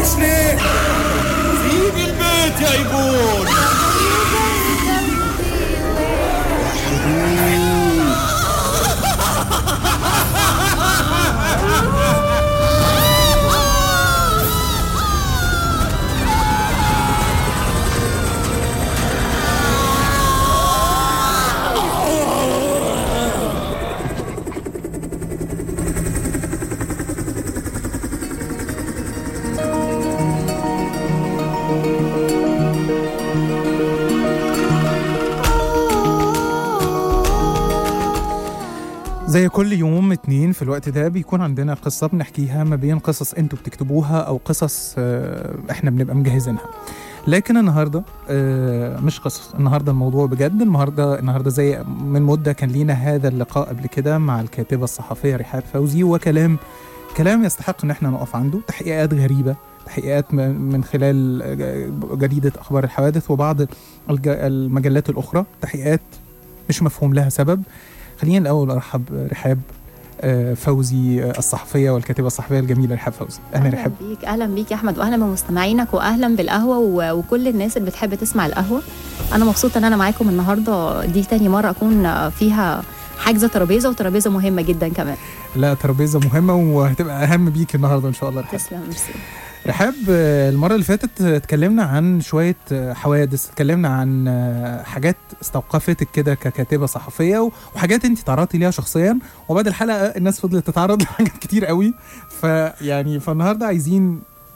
بتجريش ليه سيب البيت يا ايبون زي كل يوم اتنين في الوقت ده بيكون عندنا قصة بنحكيها ما بين قصص انتوا بتكتبوها او قصص آه، احنا بنبقى مجهزينها لكن النهارده آه، مش قصص النهارده الموضوع بجد النهارده النهارده زي من مده كان لينا هذا اللقاء قبل كده مع الكاتبه الصحفيه رحاب فوزي وكلام كلام يستحق ان احنا نقف عنده تحقيقات غريبه تحقيقات من من خلال آه، جريده اخبار الحوادث وبعض الج- المجلات الاخرى تحقيقات مش مفهوم لها سبب خلينا الاول ارحب رحاب آه، فوزي آه، الصحفيه والكاتبه الصحفيه الجميله رحاب فوزي اهلا رحاب بيك اهلا بيك يا احمد واهلا بمستمعينك واهلا بالقهوه و- وكل الناس اللي بتحب تسمع القهوه انا مبسوطه ان انا معاكم النهارده دي تاني مره اكون فيها حاجزه ترابيزه وترابيزه مهمه جدا كمان لا ترابيزه مهمه وهتبقى اهم بيك النهارده ان شاء الله رحاب تسلم ميرسي رحاب آه، المره اللي فاتت آه، اتكلمنا عن شويه آه، حوادث اتكلمنا عن آه، حاجات استوقفتك كده ككاتبه صحفيه وحاجات انت تعرضتي ليها شخصيا وبعد الحلقه الناس فضلت تتعرض لحاجات كتير قوي فيعني فالنهارده عايزين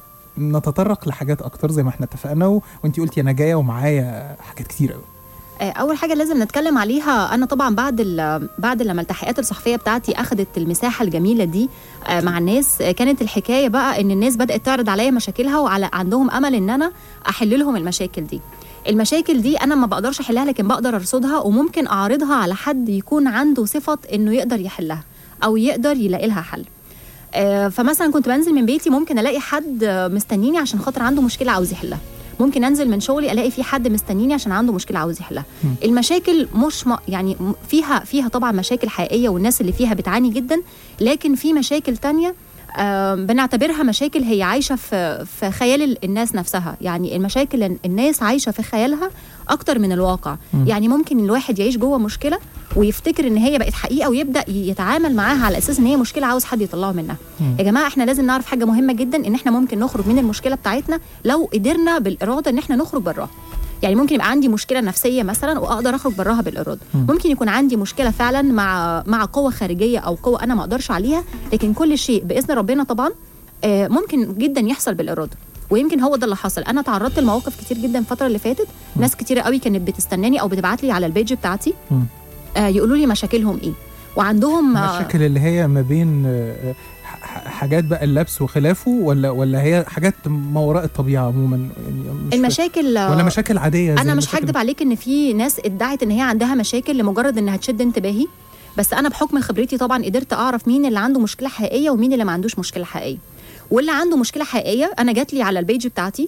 نتطرق لحاجات اكتر زي ما احنا اتفقنا و... وانت قلتي انا جايه ومعايا حاجات كتير قوي آه، اول حاجه لازم نتكلم عليها انا طبعا بعد ال- بعد لما التحقيقات الصحفيه بتاعتي اخذت المساحه الجميله دي آه، مع الناس آه، كانت الحكايه بقى ان الناس بدات تعرض عليا مشاكلها وعلى عندهم امل ان انا احل لهم المشاكل دي المشاكل دي انا ما بقدرش احلها لكن بقدر ارصدها وممكن اعرضها على حد يكون عنده صفه انه يقدر يحلها او يقدر يلاقي لها حل آه، فمثلا كنت بنزل من بيتي ممكن الاقي حد آه، مستنيني عشان خاطر عنده مشكله عاوز يحلها ممكن انزل من شغلي الاقي في حد مستنيني عشان عنده مشكله عاوز يحلها المشاكل مش م... يعني م- فيها فيها طبعا مشاكل حقيقيه والناس اللي فيها بتعاني جدا لكن في مشاكل تانية آه بنعتبرها مشاكل هي عايشه في في خيال ال- الناس نفسها يعني المشاكل ال- الناس عايشه في خيالها اكتر من الواقع مم. يعني ممكن الواحد يعيش جوه مشكله ويفتكر ان هي بقت حقيقه ويبدا ي- يتعامل معاها على اساس ان هي مشكله عاوز حد يطلعه منها مم. يا جماعه احنا لازم نعرف حاجه مهمه جدا ان احنا ممكن نخرج من المشكله بتاعتنا لو قدرنا بالاراده ان احنا نخرج براها يعني ممكن يبقى عندي مشكله نفسيه مثلا واقدر اخرج براها بالاراده مم. ممكن يكون عندي مشكله فعلا مع مع قوه خارجيه او قوه انا ما اقدرش عليها لكن كل شيء باذن ربنا طبعا آه، ممكن جدا يحصل بالاراده ويمكن هو ده اللي حصل انا تعرضت لمواقف كتير جدا الفتره اللي فاتت ناس كتير قوي كانت بتستناني او بتبعت لي على البيج بتاعتي مم. آه، يقولوا لي مشاكلهم ايه وعندهم آه، المشاكل اللي هي ما بين آه، ح- ح- حاجات بقى اللبس وخلافه ولا ولا هي حاجات ما وراء الطبيعه عموما يعني مش المشاكل آه، ولا مشاكل عاديه زي انا مش المشاكل- هكدب عليك ان في ناس ادعت ان هي عندها مشاكل لمجرد انها تشد انتباهي بس انا بحكم خبرتي طبعا قدرت اعرف مين اللي عنده مشكله حقيقيه ومين اللي ما عندوش مشكله حقيقيه واللي عنده مشكله حقيقيه انا جات لي على البيج بتاعتي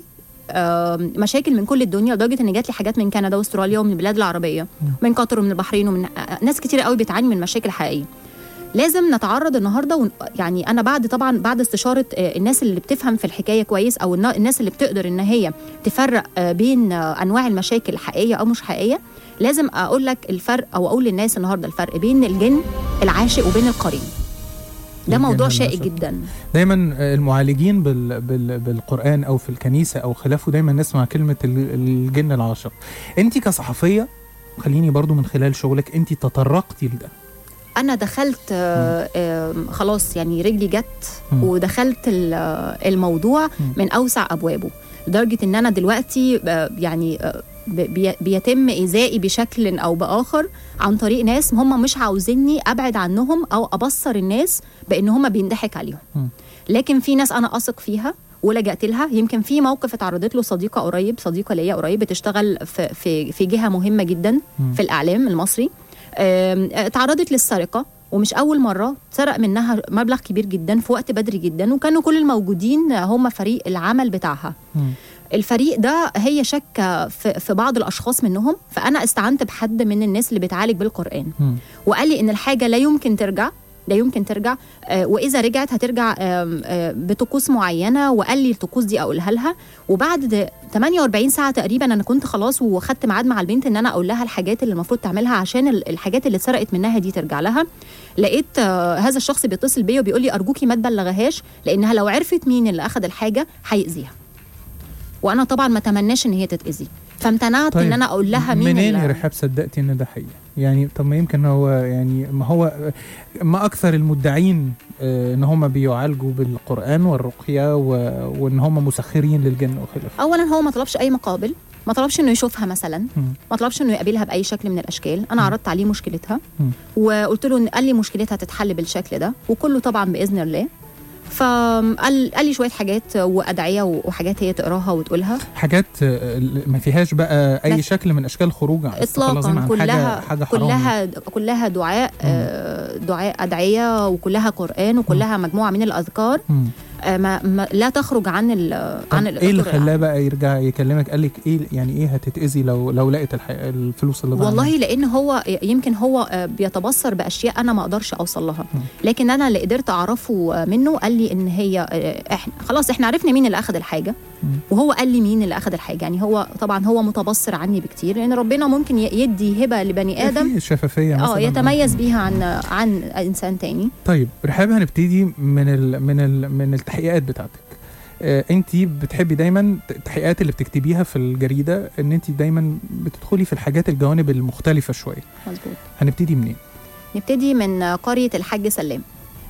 آم، مشاكل من كل الدنيا لدرجه ان جات لي حاجات من كندا واستراليا ومن البلاد العربيه من قطر ومن البحرين ومن آه، ناس كتير قوي بتعاني من مشاكل حقيقيه لازم نتعرض النهارده ون... يعني انا بعد طبعا بعد استشاره آه، الناس اللي بتفهم في الحكايه كويس او النا- الناس اللي بتقدر ان هي تفرق آه، بين آه، انواع المشاكل الحقيقيه او مش حقيقيه لازم اقول لك الفرق او اقول للناس النهارده الفرق بين الجن العاشق وبين القرين ده الجن موضوع شائك العاشق. جدا دايما المعالجين بال بال بالقران او في الكنيسه او خلافه دايما نسمع كلمه ال- الجن العاشق انت كصحفيه خليني برضو من خلال شغلك انت تطرقتي لده انا دخلت آه، آه، خلاص يعني رجلي جت مم. ودخلت ال- آه، الموضوع مم. من اوسع ابوابه لدرجه ان انا دلوقتي آه، يعني آه، ب- بي- بيتم ايذائي بشكل او باخر عن طريق ناس هم مش عاوزيني ابعد عنهم او ابصر الناس بان هم بينضحك عليهم مم. لكن في ناس انا اثق فيها ولجأت لها يمكن في موقف اتعرضت له صديقه قريب صديقه ليا قريب بتشتغل في في في جهه مهمه جدا مم. في الاعلام المصري آم، اتعرضت للسرقه ومش اول مره سرق منها مبلغ كبير جدا في وقت بدري جدا وكانوا كل الموجودين هم فريق العمل بتاعها مم. الفريق ده هي شك في, في بعض الاشخاص منهم فانا استعنت بحد من الناس اللي بتعالج بالقران مم. وقال لي ان الحاجه لا يمكن ترجع ده يمكن ترجع آه، واذا رجعت هترجع آم، آه، بطقوس معينه وقال لي الطقوس دي اقولها لها وبعد ده 48 ساعه تقريبا انا كنت خلاص وخدت ميعاد مع البنت ان انا اقول لها الحاجات اللي المفروض تعملها عشان ال- الحاجات اللي اتسرقت منها دي ترجع لها لقيت آه، هذا الشخص بيتصل بيا وبيقول لي ارجوكي ما تبلغهاش لانها لو عرفت مين اللي اخذ الحاجه هيأذيها وانا طبعا ما تمناش ان هي تتأذي فامتنعت طيب، ان انا اقول لها مين منين اللي- يا رحاب صدقتي ان ده حقيقي يعني طب ما يمكن هو يعني ما هو ما اكثر المدعين آه، ان هم بيعالجوا بالقران والرقيه و- وان هم مسخرين للجن وخلافه اولا هو ما طلبش اي مقابل ما طلبش انه يشوفها مثلا مم. ما طلبش انه يقابلها باي شكل من الاشكال انا عرضت عليه مشكلتها مم. وقلت له إن قال لي مشكلتها تتحل بالشكل ده وكله طبعا باذن الله فقال قال لي شويه حاجات وادعيه وحاجات هي تقراها وتقولها حاجات آه، ما فيهاش بقى اي ما- شكل من اشكال خروج عن الاستقلال اطلاقا عن كلها حاجه حاجه حرام كلها كلها دعاء آه، دعاء ادعيه وكلها قران وكلها مجموعه من الاذكار مم. آه، ما ما لا تخرج عن ال طب عن ايه اللي الدكتور خلاه بقى يرجع يكلمك قال لك ايه يعني ايه هتتاذي لو لو لقيت الح... الفلوس اللي ضاعت والله لان هو يمكن هو آه، بيتبصر باشياء انا ما اقدرش اوصل لها مم. لكن انا اللي قدرت اعرفه آه، منه قال لي ان هي آه، احنا خلاص احنا عرفنا مين اللي اخذ الحاجه مم. وهو قال لي مين اللي اخذ الحاجه يعني هو طبعا هو متبصر عني بكتير لان ربنا ممكن ي- يدي هبه لبني ادم في شفافيه اه مثلا يتميز بيها عن عن انسان تاني طيب رحاب هنبتدي من ال من ال من التحقيقات بتاعتك آه انت بتحبي دايما التحقيقات اللي بتكتبيها في الجريده ان انت دايما بتدخلي في الحاجات الجوانب المختلفه شويه مظبوط هنبتدي منين نبتدي من آه، قريه الحاج سلام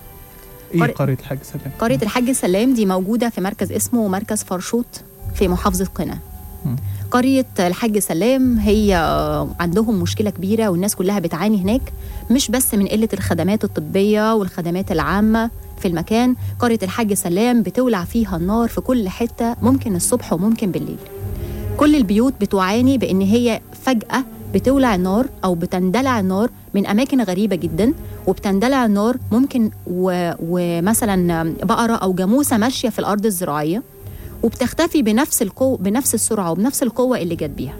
ايه قرية- قريه الحاج سلام قرية الحاج سلام دي موجودة في مركز اسمه مركز فرشوط في محافظة قنا مم. قرية الحاج سلام هي عندهم مشكلة كبيرة والناس كلها بتعاني هناك مش بس من قلة الخدمات الطبية والخدمات العامة في المكان قرية الحاج سلام بتولع فيها النار في كل حتة ممكن الصبح وممكن بالليل كل البيوت بتعاني بان هي فجاه بتولع النار او بتندلع النار من اماكن غريبه جدا وبتندلع النار ممكن و... ومثلا بقره او جاموسه ماشيه في الارض الزراعيه وبتختفي بنفس القوة بنفس السرعه وبنفس القوه اللي جت بيها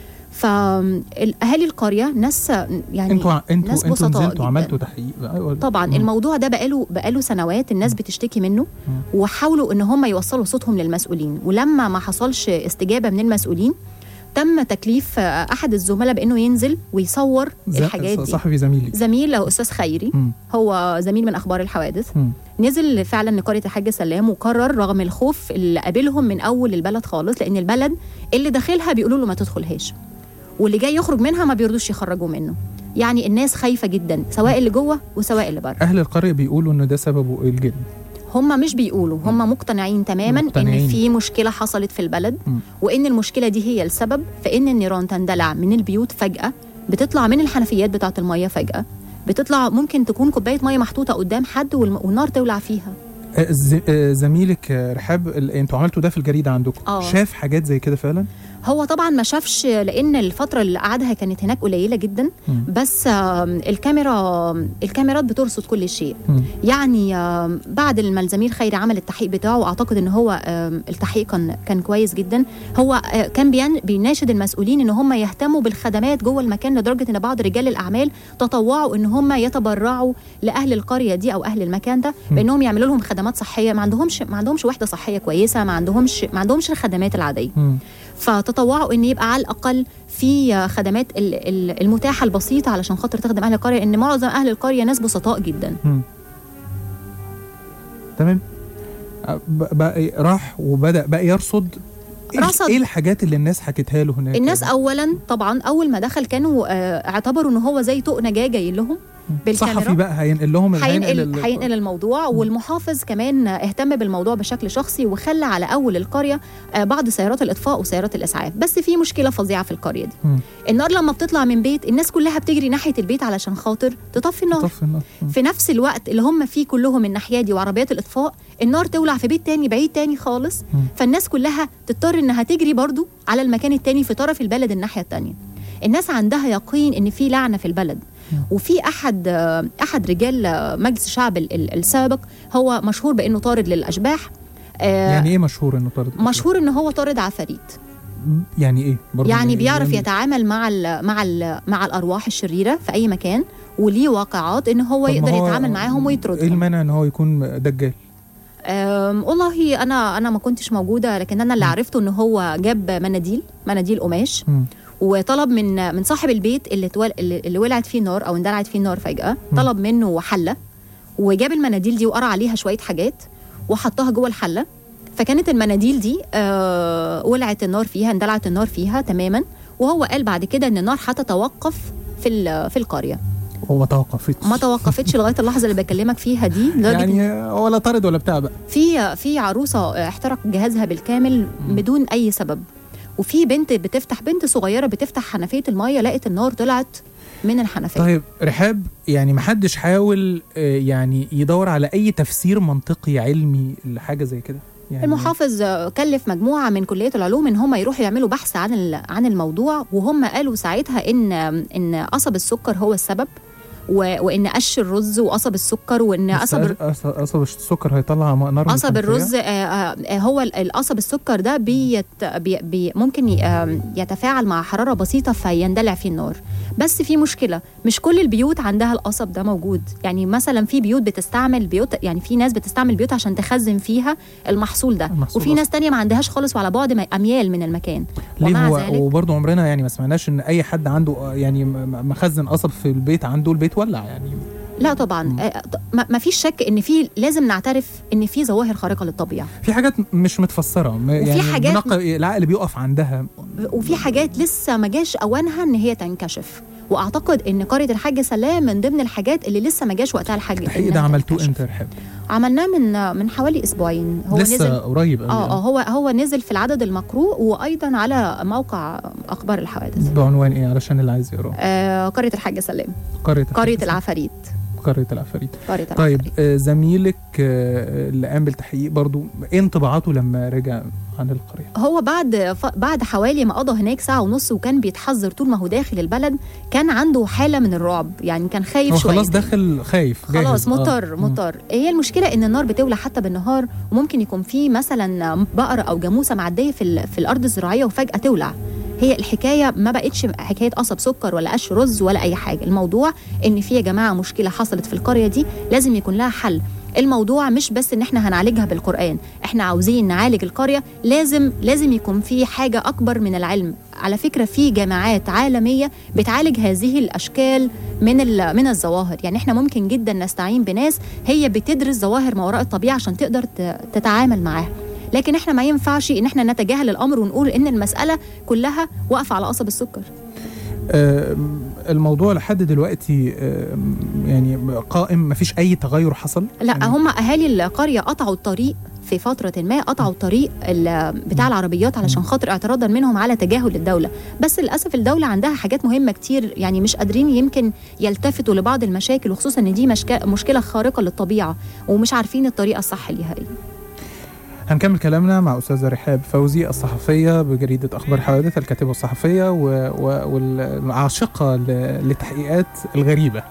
فاهالي القريه ناس يعني انتوا ع- انتوا ناس انتوا بسطاء نزلتوا جداً. عملتوا تحقيق بقى ولا- طبعا مم. الموضوع ده بقاله بقاله سنوات الناس بتشتكي منه وحاولوا ان هم يوصلوا صوتهم للمسؤولين ولما ما حصلش استجابه من المسؤولين تم تكليف آه، احد الزملاء بانه ينزل ويصور ز- الحاجات دي صاحبي زميلي زميل له استاذ خيري مم. هو زميل من اخبار الحوادث مم. نزل فعلا لقريه الحاج سلام وقرر رغم الخوف اللي قابلهم من اول البلد خالص لان البلد اللي داخلها بيقولوا له ما تدخلهاش واللي جاي يخرج منها ما بيرضوش يخرجوا منه يعني الناس خايفه جدا سواء اللي جوه وسواء اللي بره اهل القريه بيقولوا ان ده سببه الجن هم مش بيقولوا هم مقتنعين تماما مقتنعين. ان في مشكله حصلت في البلد مم. وان المشكله دي هي السبب فان النيران تندلع من البيوت فجاه بتطلع من الحنفيات بتاعه الميه فجاه بتطلع ممكن تكون كوبايه ميه محطوطه قدام حد والم- والنار تولع فيها آه، ز- آه، زميلك آه، رحاب ال- انتوا عملتوا ده في الجريده عندكم آه. شاف حاجات زي كده فعلا هو طبعا ما شافش لان الفتره اللي قعدها كانت هناك قليله جدا مم. بس آم، الكاميرا الكاميرات بترصد كل شيء مم. يعني آم، بعد ما الزميل خيري عمل التحقيق بتاعه واعتقد ان هو آم، التحقيق كان كان كويس جدا هو آه، كان بيان- بيناشد المسؤولين ان هم يهتموا بالخدمات جوه المكان لدرجه ان بعض رجال الاعمال تطوعوا ان هم يتبرعوا لاهل القريه دي او اهل المكان ده م. بانهم يعملوا لهم خدمات صحيه ما عندهمش ما عندهمش وحده صحيه كويسه ما عندهمش ما عندهمش الخدمات العاديه مم. فتطوعوا ان يبقى على الاقل في خدمات ال- ال- المتاحه البسيطه علشان خاطر تخدم اهل القريه ان معظم اهل القريه ناس بسطاء جدا مم. تمام آه، ب- بقى راح وبدا بقى يرصد إيه- رصد. ايه الحاجات اللي الناس حكتها له هناك الناس اولا طبعا اول ما دخل كانوا آه، اعتبروا ان هو زي طوق نجاه جاي لهم بالكاميرا. صحفي بقى هينقل لهم هينقل ال- هينقل الموضوع والمحافظ كمان اهتم بالموضوع بشكل شخصي وخلى على اول القريه آه، بعض سيارات الاطفاء وسيارات الاسعاف بس في مشكله فظيعه في القريه دي مم. النار لما بتطلع من بيت الناس كلها بتجري ناحيه البيت علشان خاطر تطفي النار طفي النار مم. في نفس الوقت اللي هم فيه كلهم الناحيه دي وعربيات الاطفاء النار تولع في بيت تاني بعيد تاني خالص مم. فالناس كلها تضطر انها تجري برضو على المكان التاني في طرف البلد الناحيه التانيه الناس عندها يقين ان في لعنه في البلد وفي احد آه، احد رجال آه، مجلس الشعب ال- ال- السابق هو مشهور بانه طارد للاشباح آه، يعني ايه مشهور انه طارد مشهور ان هو طارد عفاريت يعني ايه برضه يعني بيعرف يعني- يتعامل مع ال مع ال مع الارواح الشريره في اي مكان وليه واقعات ان هو طب ما يقدر هو يتعامل معاهم ايه ويطردهم المانع ان هو يكون دجال أم، والله انا انا ما كنتش موجوده لكن انا اللي مم. عرفته ان هو جاب مناديل مناديل قماش مم. وطلب من من صاحب البيت اللي تول اللي اللي ولعت فيه النار او اندلعت فيه النار فجاه مم. طلب منه حله وجاب المناديل دي وقرا عليها شويه حاجات وحطها جوه الحله فكانت المناديل دي آه ولعت النار فيها اندلعت النار فيها تماما وهو قال بعد كده ان النار هتتوقف في ال- في القريه هو ما توقفتش ما توقفتش لغايه اللحظه اللي بكلمك فيها دي لدرجه يعني ولا طارد ولا بتاع بقى في في عروسه احترق جهازها بالكامل مم. بدون اي سبب وفي بنت بتفتح بنت صغيره بتفتح حنفيه الميه لقت النار طلعت من الحنفيه طيب رحاب يعني ما حدش حاول آه، يعني يدور على اي تفسير منطقي علمي لحاجه زي كده يعني المحافظ كلف مجموعه من كليه العلوم ان هم يروحوا يعملوا بحث عن ال- عن الموضوع وهم قالوا ساعتها ان ان قصب السكر هو السبب و- وان قش الرز وقصب السكر وان بس قصب قص- قصب السكر هيطلع م- نار من قصب الخلفية؟ الرز آه، آه، هو ال- القصب السكر ده بيت بي بي ممكن ي- آم، يتفاعل مع حراره بسيطه فيندلع فيه النار بس في مشكله مش كل البيوت عندها القصب ده موجود يعني مثلا في بيوت بتستعمل بيوت يعني في ناس بتستعمل بيوت عشان تخزن فيها المحصول ده المحصول وفي ناس تانية ما عندهاش خالص وعلى بعد م- اميال من المكان ليه ومع هو ذلك وبرضه عمرنا يعني ما سمعناش ان اي حد عنده آه، يعني م- م- مخزن قصب في البيت عنده البيت ولع يعني لا طبعا مم. آه، ما ما فيش شك ان في لازم نعترف ان في ظواهر خارقه للطبيعه في حاجات مش متفسره م- يعني حاجات- منق- العقل بيقف عندها وفي حاجات لسه ما جاش اوانها ان هي تنكشف واعتقد ان قريه الحاج سلام من ضمن الحاجات اللي لسه ما جاش وقتها الحاج الحقيقه إنها ده عملتوه تنكشف. امتى يا رحاب عملناه من من حوالي اسبوعين هو لسه نزل قريب قوي اه اه هو هو نزل في العدد المقروء وايضا على موقع اخبار الحوادث بعنوان ايه علشان اللي عايز يقراه آه قريه الحاج سلام قريه قريه الحاج- العفاريت قريه العفاريت قريه طيب العفاريت آه، زميلك آه، اللي قام بالتحقيق برضو ايه انطباعاته لما رجع عن القريه هو بعد ف... بعد حوالي ما قضى هناك ساعه ونص وكان بيتحذر طول ما هو داخل البلد كان عنده حاله من الرعب يعني كان خايف هو شويه خلاص داخل خايف جاهز. خلاص آه. مضطر مم. مضطر هي المشكله ان النار بتولع حتى بالنهار وممكن يكون في مثلا بقره او جاموسه معديه في ال- في الارض الزراعيه وفجاه تولع هي الحكايه ما بقتش حكايه قصب سكر ولا قش رز ولا اي حاجه الموضوع ان في يا جماعه مشكله حصلت في القريه دي لازم يكون لها حل الموضوع مش بس ان احنا هنعالجها بالقران احنا عاوزين نعالج القريه لازم لازم يكون في حاجه اكبر من العلم على فكره في جامعات عالميه بتعالج هذه الاشكال من ال- من الظواهر يعني احنا ممكن جدا نستعين بناس هي بتدرس ظواهر ما وراء الطبيعه عشان تقدر ت- تتعامل معاها لكن احنا ما ينفعش ان احنا نتجاهل الامر ونقول ان المساله كلها واقفه على قصب السكر آه، الموضوع لحد دلوقتي آه، يعني قائم مفيش اي تغير حصل لا يعني هم اهالي القريه قطعوا الطريق في فترة ما قطعوا الطريق ال- بتاع العربيات علشان خاطر اعتراضا منهم على تجاهل الدولة بس للأسف الدولة عندها حاجات مهمة كتير يعني مش قادرين يمكن يلتفتوا لبعض المشاكل وخصوصا ان دي مشك- مشكلة خارقة للطبيعة ومش عارفين الطريقة الصح ليها ايه هنكمل كلامنا مع أستاذة رحاب فوزي الصحفية بجريدة أخبار حوادث الكاتبة الصحفية و... و... والعاشقة ل... للتحقيقات الغريبة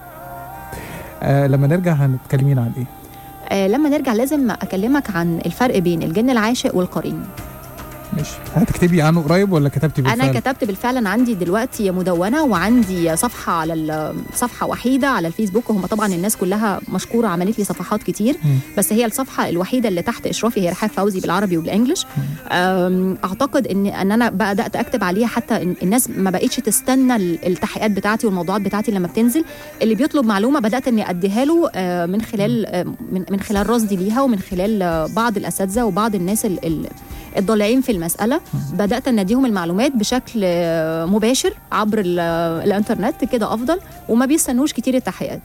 آه لما نرجع هنتكلمين عن إيه؟ آه لما نرجع لازم اكلمك عن الفرق بين الجن العاشق والقرين ماشي هتكتبي عنه قريب ولا كتبتي بالفعل؟ انا كتبت بالفعل أنا عندي دلوقتي مدونه وعندي صفحه على ال- صفحه وحيده على الفيسبوك وهم طبعا الناس كلها مشكوره عملت لي صفحات كتير مم. بس هي الصفحه الوحيده اللي تحت اشرافي هي رحاب فوزي بالعربي وبالانجلش أم، اعتقد ان ان انا بدات اكتب عليها حتى إن الناس ما بقتش تستنى ال- التحقيقات بتاعتي والموضوعات بتاعتي لما بتنزل اللي بيطلب معلومه بدات اني اديها له آه، من خلال آه، من من خلال رصدي ليها ومن خلال آه، بعض الاساتذه وبعض الناس ال- ال- الضالعين في المساله بدات ان اديهم المعلومات بشكل آه، مباشر عبر ال- الانترنت كده افضل وما بيستنوش كتير التحقيقات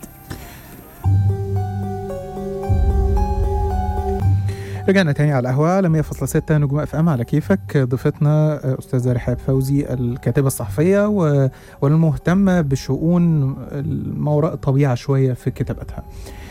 رجعنا تاني على القهوة على 100.6 نجوم اف ام على كيفك ضيفتنا آه، أستاذة رحاب فوزي الكاتبة الصحفية و... والمهتمة بشؤون ما وراء الطبيعة شوية في كتابتها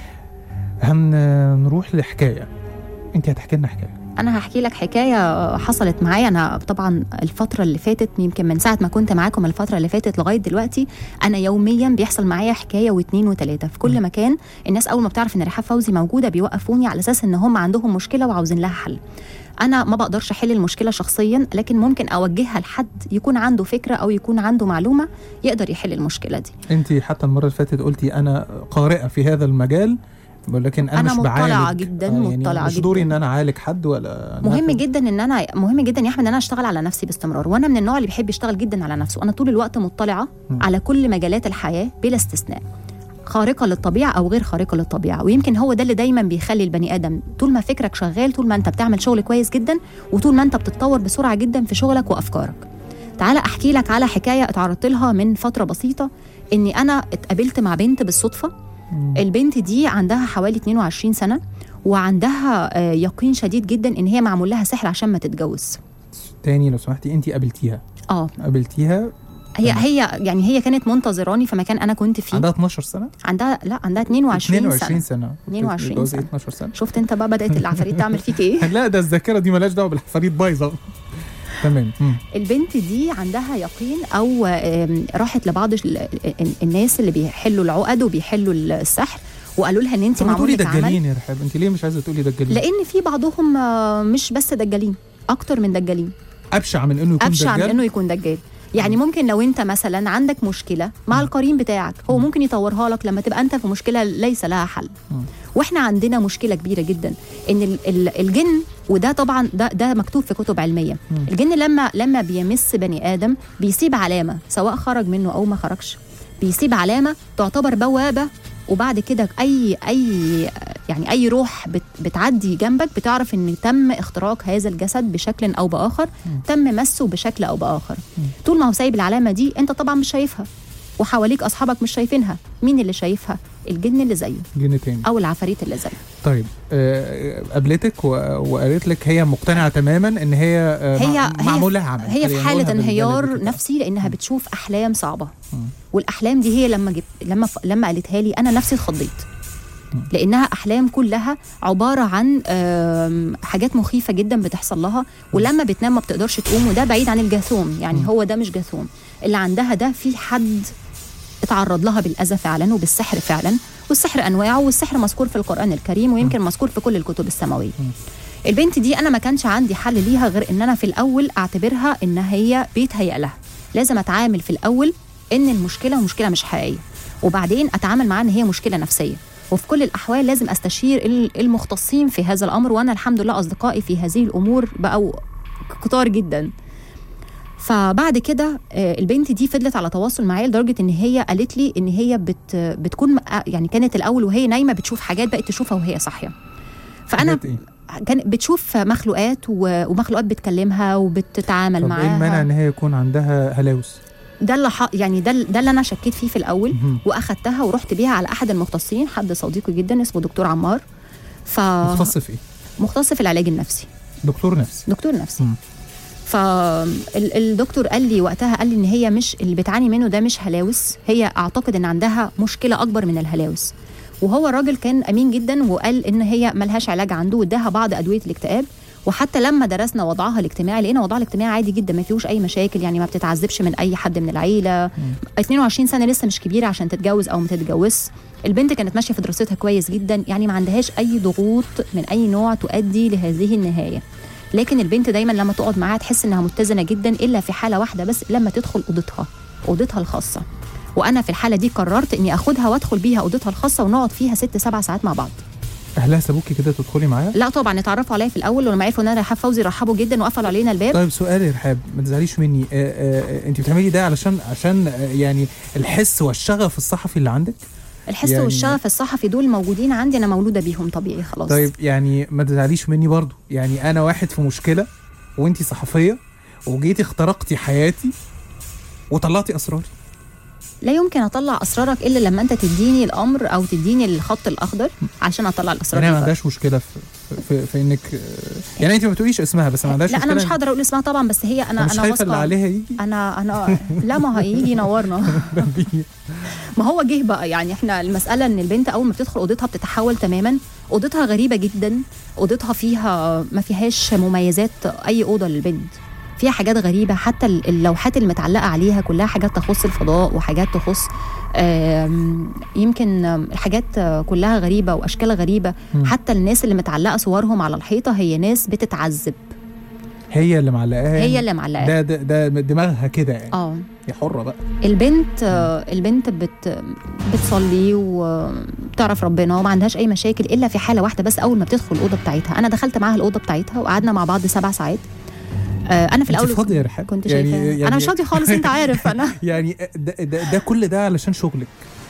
هنروح لحكاية انت هتحكي لنا حكاية انا هحكي لك حكايه حصلت معايا انا طبعا الفتره اللي فاتت يمكن من ساعه ما كنت معاكم الفتره اللي فاتت لغايه دلوقتي انا يوميا بيحصل معايا حكايه واثنين وثلاثه في كل م. مكان الناس اول ما بتعرف ان رحاب فوزي موجوده بيوقفوني على اساس ان هم عندهم مشكله وعاوزين لها حل انا ما بقدرش احل المشكله شخصيا لكن ممكن اوجهها لحد يكون عنده فكره او يكون عنده معلومه يقدر يحل المشكله دي انت حتى المره اللي فاتت قلتي انا قارئه في هذا المجال ولكن انا, أنا مش مطلعة بعالج جداً، يعني مطلعة مش دوري جداً. ان انا اعالج حد ولا مهم ناخد- جدا ان انا مهم جدا يا احمد ان انا اشتغل على نفسي باستمرار وانا من النوع اللي بيحب يشتغل جدا على نفسه انا طول الوقت مطلعه م. على كل مجالات الحياه بلا استثناء خارقه للطبيعه او غير خارقه للطبيعه ويمكن هو ده اللي دايما بيخلي البني ادم طول ما فكرك شغال طول ما انت بتعمل شغل كويس جدا وطول ما انت بتتطور بسرعه جدا في شغلك وافكارك تعالى احكي لك على حكايه اتعرضت لها من فتره بسيطه اني انا اتقابلت مع بنت بالصدفه مم. البنت دي عندها حوالي 22 سنه وعندها آه، يقين شديد جدا ان هي معمول لها سحر عشان ما تتجوز تاني لو سمحتي انت قابلتيها اه قابلتيها هي تمام. هي يعني هي كانت منتظراني في مكان انا كنت فيه عندها 12 سنه عندها لا عندها 22, 22 سنه سنه 22 جوزي سنة. 12 سنه شفت انت بقى بدات العفاريت تعمل فيك ايه لا ده الذاكره دي مالهاش دعوه بالحفاريت بايظه تمام مم. البنت دي عندها يقين او آم، راحت لبعض ال- ال- الناس اللي بيحلوا العقد وبيحلوا السحر وقالوا لها ان انت طب ما تقولي معمول لك عمل دجالين يا رحاب انت ليه مش عايزه تقولي دجالين لان في بعضهم آه، مش بس دجالين اكتر من دجالين ابشع من انه يكون ابشع من دجال انه يكون دجال يعني ممكن لو انت مثلا عندك مشكله مع القرين بتاعك هو ممكن يطورها لك لما تبقى انت في مشكله ليس لها حل مم. واحنا عندنا مشكله كبيره جدا ان ال- ال- الجن وده طبعا ده ده مكتوب في كتب علميه مم. الجن لما لما بيمس بني ادم بيسيب علامه سواء خرج منه او ما خرجش بيسيب علامه تعتبر بوابه وبعد كده اي اي يعني اي روح بت بتعدي جنبك بتعرف ان تم اختراق هذا الجسد بشكل او باخر مم. تم مسه بشكل او باخر مم. طول ما هو سايب العلامه دي انت طبعا مش شايفها وحواليك اصحابك مش شايفينها مين اللي شايفها الجن اللي زيه جن تاني او العفاريت اللي زيه طيب آه، قابلتك و- وقالت لك هي مقتنعه تماما ان هي آه، هي- مع- هي- معمول لها عمل هي في خلينا حاله نقولها بالبلدي انهيار كده. نفسي لانها بتشوف احلام صعبه مم. والاحلام دي هي لما جب... لما ف... لما قالتها لي انا نفسي اتخضيت مم. لانها احلام كلها عباره عن آم، حاجات مخيفه جدا بتحصل لها ولما بتنام ما بتقدرش تقوم وده بعيد عن الجاثوم يعني مم. هو ده مش جاثوم اللي عندها ده في حد اتعرض لها بالاذى فعلا وبالسحر فعلا والسحر انواعه والسحر مذكور في القران الكريم ويمكن مذكور في كل الكتب السماويه مم. البنت دي انا ما كانش عندي حل ليها غير ان انا في الاول اعتبرها ان هي بيتهيأ لها لازم اتعامل في الاول ان المشكله مشكله مش حقيقيه وبعدين اتعامل معاها ان هي مشكله نفسيه وفي كل الاحوال لازم استشير ال- المختصين في هذا الامر وانا الحمد لله اصدقائي في هذه الامور بقوا كتار جدا فبعد كده آه، البنت دي فضلت على تواصل معايا لدرجه ان هي قالت لي ان هي بت بتكون يعني كانت الاول وهي نايمه بتشوف حاجات بقت تشوفها وهي صاحيه فانا حاجات إيه؟ كان بتشوف مخلوقات و- ومخلوقات بتكلمها وبتتعامل طب ايه المانع معاها ان هي يكون عندها هلاوس ده اللي ح... يعني ده ده اللي انا شكيت فيه في الاول مهم. واخدتها ورحت بيها على احد المختصين حد صديقي جدا اسمه دكتور عمار ف مختص في ايه مختص في العلاج النفسي دكتور نفسي دكتور نفسي مم. فالدكتور قال لي وقتها قال لي ان هي مش اللي بتعاني منه ده مش هلاوس هي اعتقد ان عندها مشكله اكبر من الهلاوس وهو الراجل كان امين جدا وقال ان هي ملهاش علاج عنده واداها بعض ادويه الاكتئاب وحتى لما درسنا وضعها الاجتماعي لقينا وضعها الاجتماعي عادي جدا ما فيهوش اي مشاكل يعني ما بتتعذبش من اي حد من العيله 22 سنه لسه مش كبيره عشان تتجوز او ما تتجوزش البنت كانت ماشيه في دراستها كويس جدا يعني ما عندهاش اي ضغوط من اي نوع تؤدي لهذه النهايه لكن البنت دايما لما تقعد معاها تحس انها متزنه جدا الا في حاله واحده بس لما تدخل اوضتها اوضتها الخاصه وانا في الحاله دي قررت اني اخدها وادخل بيها اوضتها الخاصه ونقعد فيها ست سبع ساعات مع بعض اهلها سابوكي كده تدخلي معاها لا طبعا اتعرفوا عليا في الاول ولما عرفوا ان انا رحاب فوزي رحبوا جدا وقفلوا علينا الباب طيب سؤال يا رحاب ما تزعليش مني آه آه انت بتعملي ده علشان عشان آه يعني الحس والشغف الصحفي اللي عندك الحس يعني- والشغف الصحفي دول موجودين عندي انا مولوده بيهم طبيعي خلاص طيب يعني ما تزعليش مني برضو يعني انا واحد في مشكله وانت صحفيه وجيتي اخترقتي حياتي وطلعتي اسراري لا يمكن اطلع اسرارك الا لما انت تديني الامر او تديني الخط الاخضر عشان اطلع الاسرار يعني ما دي بره. عندهاش مشكله في في, في انك آه، يعني انت ما بتقوليش اسمها بس ما عندهاش لا مشكله انا مش إن- هقدر اقول اسمها طبعا بس هي انا مش انا خايفه اللي واثقه عليها يجي انا انا لا ما هيجي ينورنا ما هو جه بقى يعني احنا المساله ان البنت اول ما بتدخل اوضتها بتتحول تماما اوضتها غريبه جدا اوضتها فيها ما فيهاش مميزات اي اوضه للبنت فيها حاجات غريبه حتى ال- اللوحات المتعلقه عليها كلها حاجات تخص الفضاء وحاجات تخص آم، يمكن آم، الحاجات آه، كلها غريبه واشكال غريبه مم. حتى الناس اللي متعلقه صورهم على الحيطه هي ناس بتتعذب هي اللي معلقاها هي اللي معلقاها ده ده, ده دماغها كده يعني اه هي حره بقى البنت آه، البنت بت بتصلي وبتعرف ربنا وما عندهاش اي مشاكل الا في حاله واحده بس اول ما بتدخل الاوضه بتاعتها انا دخلت معاها الاوضه بتاعتها وقعدنا مع بعض سبع ساعات آه، انا في انت الاول فاضيه يا رحاب كنت شايفاه يعني انا مش فاضيه خالص انت عارف انا يعني ده, ده, ده كل ده علشان شغلك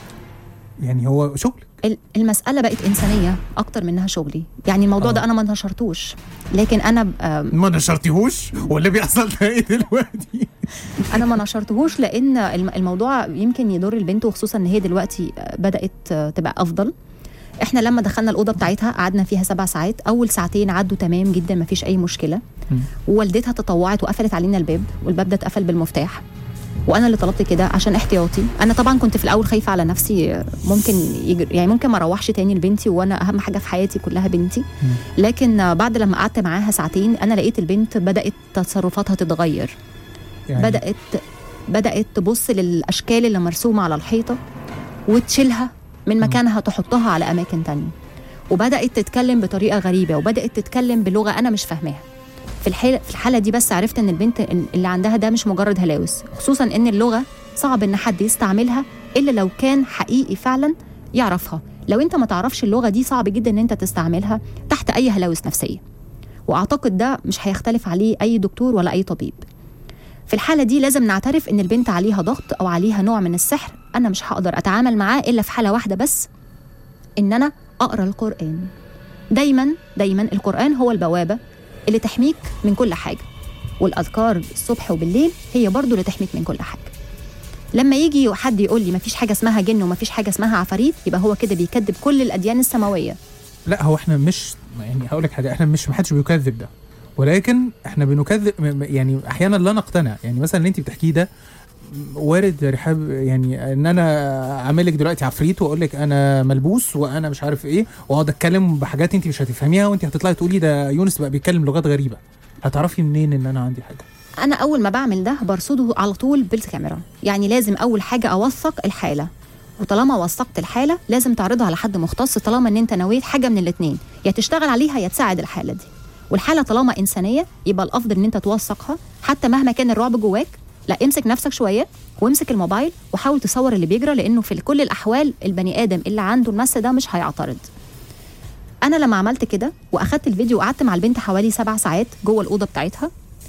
يعني هو شغلك ال- المساله بقت انسانيه اكتر منها شغلي يعني الموضوع آه. ده انا ما نشرتوش لكن انا آه، ما نشرتيهوش واللي بيحصل ده ايه دلوقتي انا ما نشرتهوش لان الم- الموضوع يمكن يضر البنت وخصوصا ان هي دلوقتي بدات تبقى افضل احنا لما دخلنا الاوضه بتاعتها قعدنا فيها سبع ساعات اول ساعتين عدوا تمام جدا ما فيش اي مشكله مم. ووالدتها تطوعت وقفلت علينا الباب والباب ده اتقفل بالمفتاح وانا اللي طلبت كده عشان احتياطي انا طبعا كنت في الاول خايفه على نفسي ممكن يجر... يعني ممكن ما اروحش تاني لبنتي وانا اهم حاجه في حياتي كلها بنتي لكن بعد لما قعدت معاها ساعتين انا لقيت البنت بدات تصرفاتها تتغير يعني بدات بدات تبص للاشكال اللي مرسومه على الحيطه وتشيلها من مكانها تحطها على اماكن تانية وبدات تتكلم بطريقه غريبه وبدات تتكلم بلغه انا مش فاهماها في الحالة في الحالة دي بس عرفت ان البنت اللي عندها ده مش مجرد هلاوس خصوصا ان اللغة صعب ان حد يستعملها الا لو كان حقيقي فعلا يعرفها لو انت ما تعرفش اللغة دي صعب جدا ان انت تستعملها تحت اي هلاوس نفسية واعتقد ده مش هيختلف عليه اي دكتور ولا اي طبيب في الحالة دي لازم نعترف إن البنت عليها ضغط أو عليها نوع من السحر أنا مش هقدر أتعامل معاه إلا في حالة واحدة بس إن أنا أقرأ القرآن دايما دايما القرآن هو البوابة اللي تحميك من كل حاجة والأذكار الصبح وبالليل هي برضو اللي تحميك من كل حاجة لما يجي حد يقول لي مفيش حاجة اسمها جن ومفيش حاجة اسمها عفاريت يبقى هو كده بيكذب كل الأديان السماوية لا هو احنا مش يعني هقول لك حاجه احنا مش محدش بيكذب ده ولكن احنا بنكذب م- م- يعني احيانا لا نقتنع يعني مثلا اللي انت بتحكيه ده وارد يا رحاب يعني ان انا اعمل لك دلوقتي عفريت واقول لك انا ملبوس وانا مش عارف ايه واقعد اتكلم بحاجات انت مش هتفهميها وانت هتطلعي تقولي ده يونس بقى بيتكلم لغات غريبه هتعرفي منين ان انا عندي حاجه انا اول ما بعمل ده برصده على طول بالكاميرا يعني لازم اول حاجه اوثق الحاله وطالما وثقت الحاله لازم تعرضها على حد مختص طالما ان انت نويت حاجه من الاثنين يا تشتغل عليها يا تساعد الحاله دي والحاله طالما انسانيه يبقى الافضل ان انت توثقها حتى مهما كان الرعب جواك لا امسك نفسك شويه وامسك الموبايل وحاول تصور اللي بيجرى لانه في كل الاحوال البني ادم اللي عنده المس ده مش هيعترض انا لما عملت كده واخدت الفيديو وقعدت مع البنت حوالي سبع ساعات جوه الاوضه بتاعتها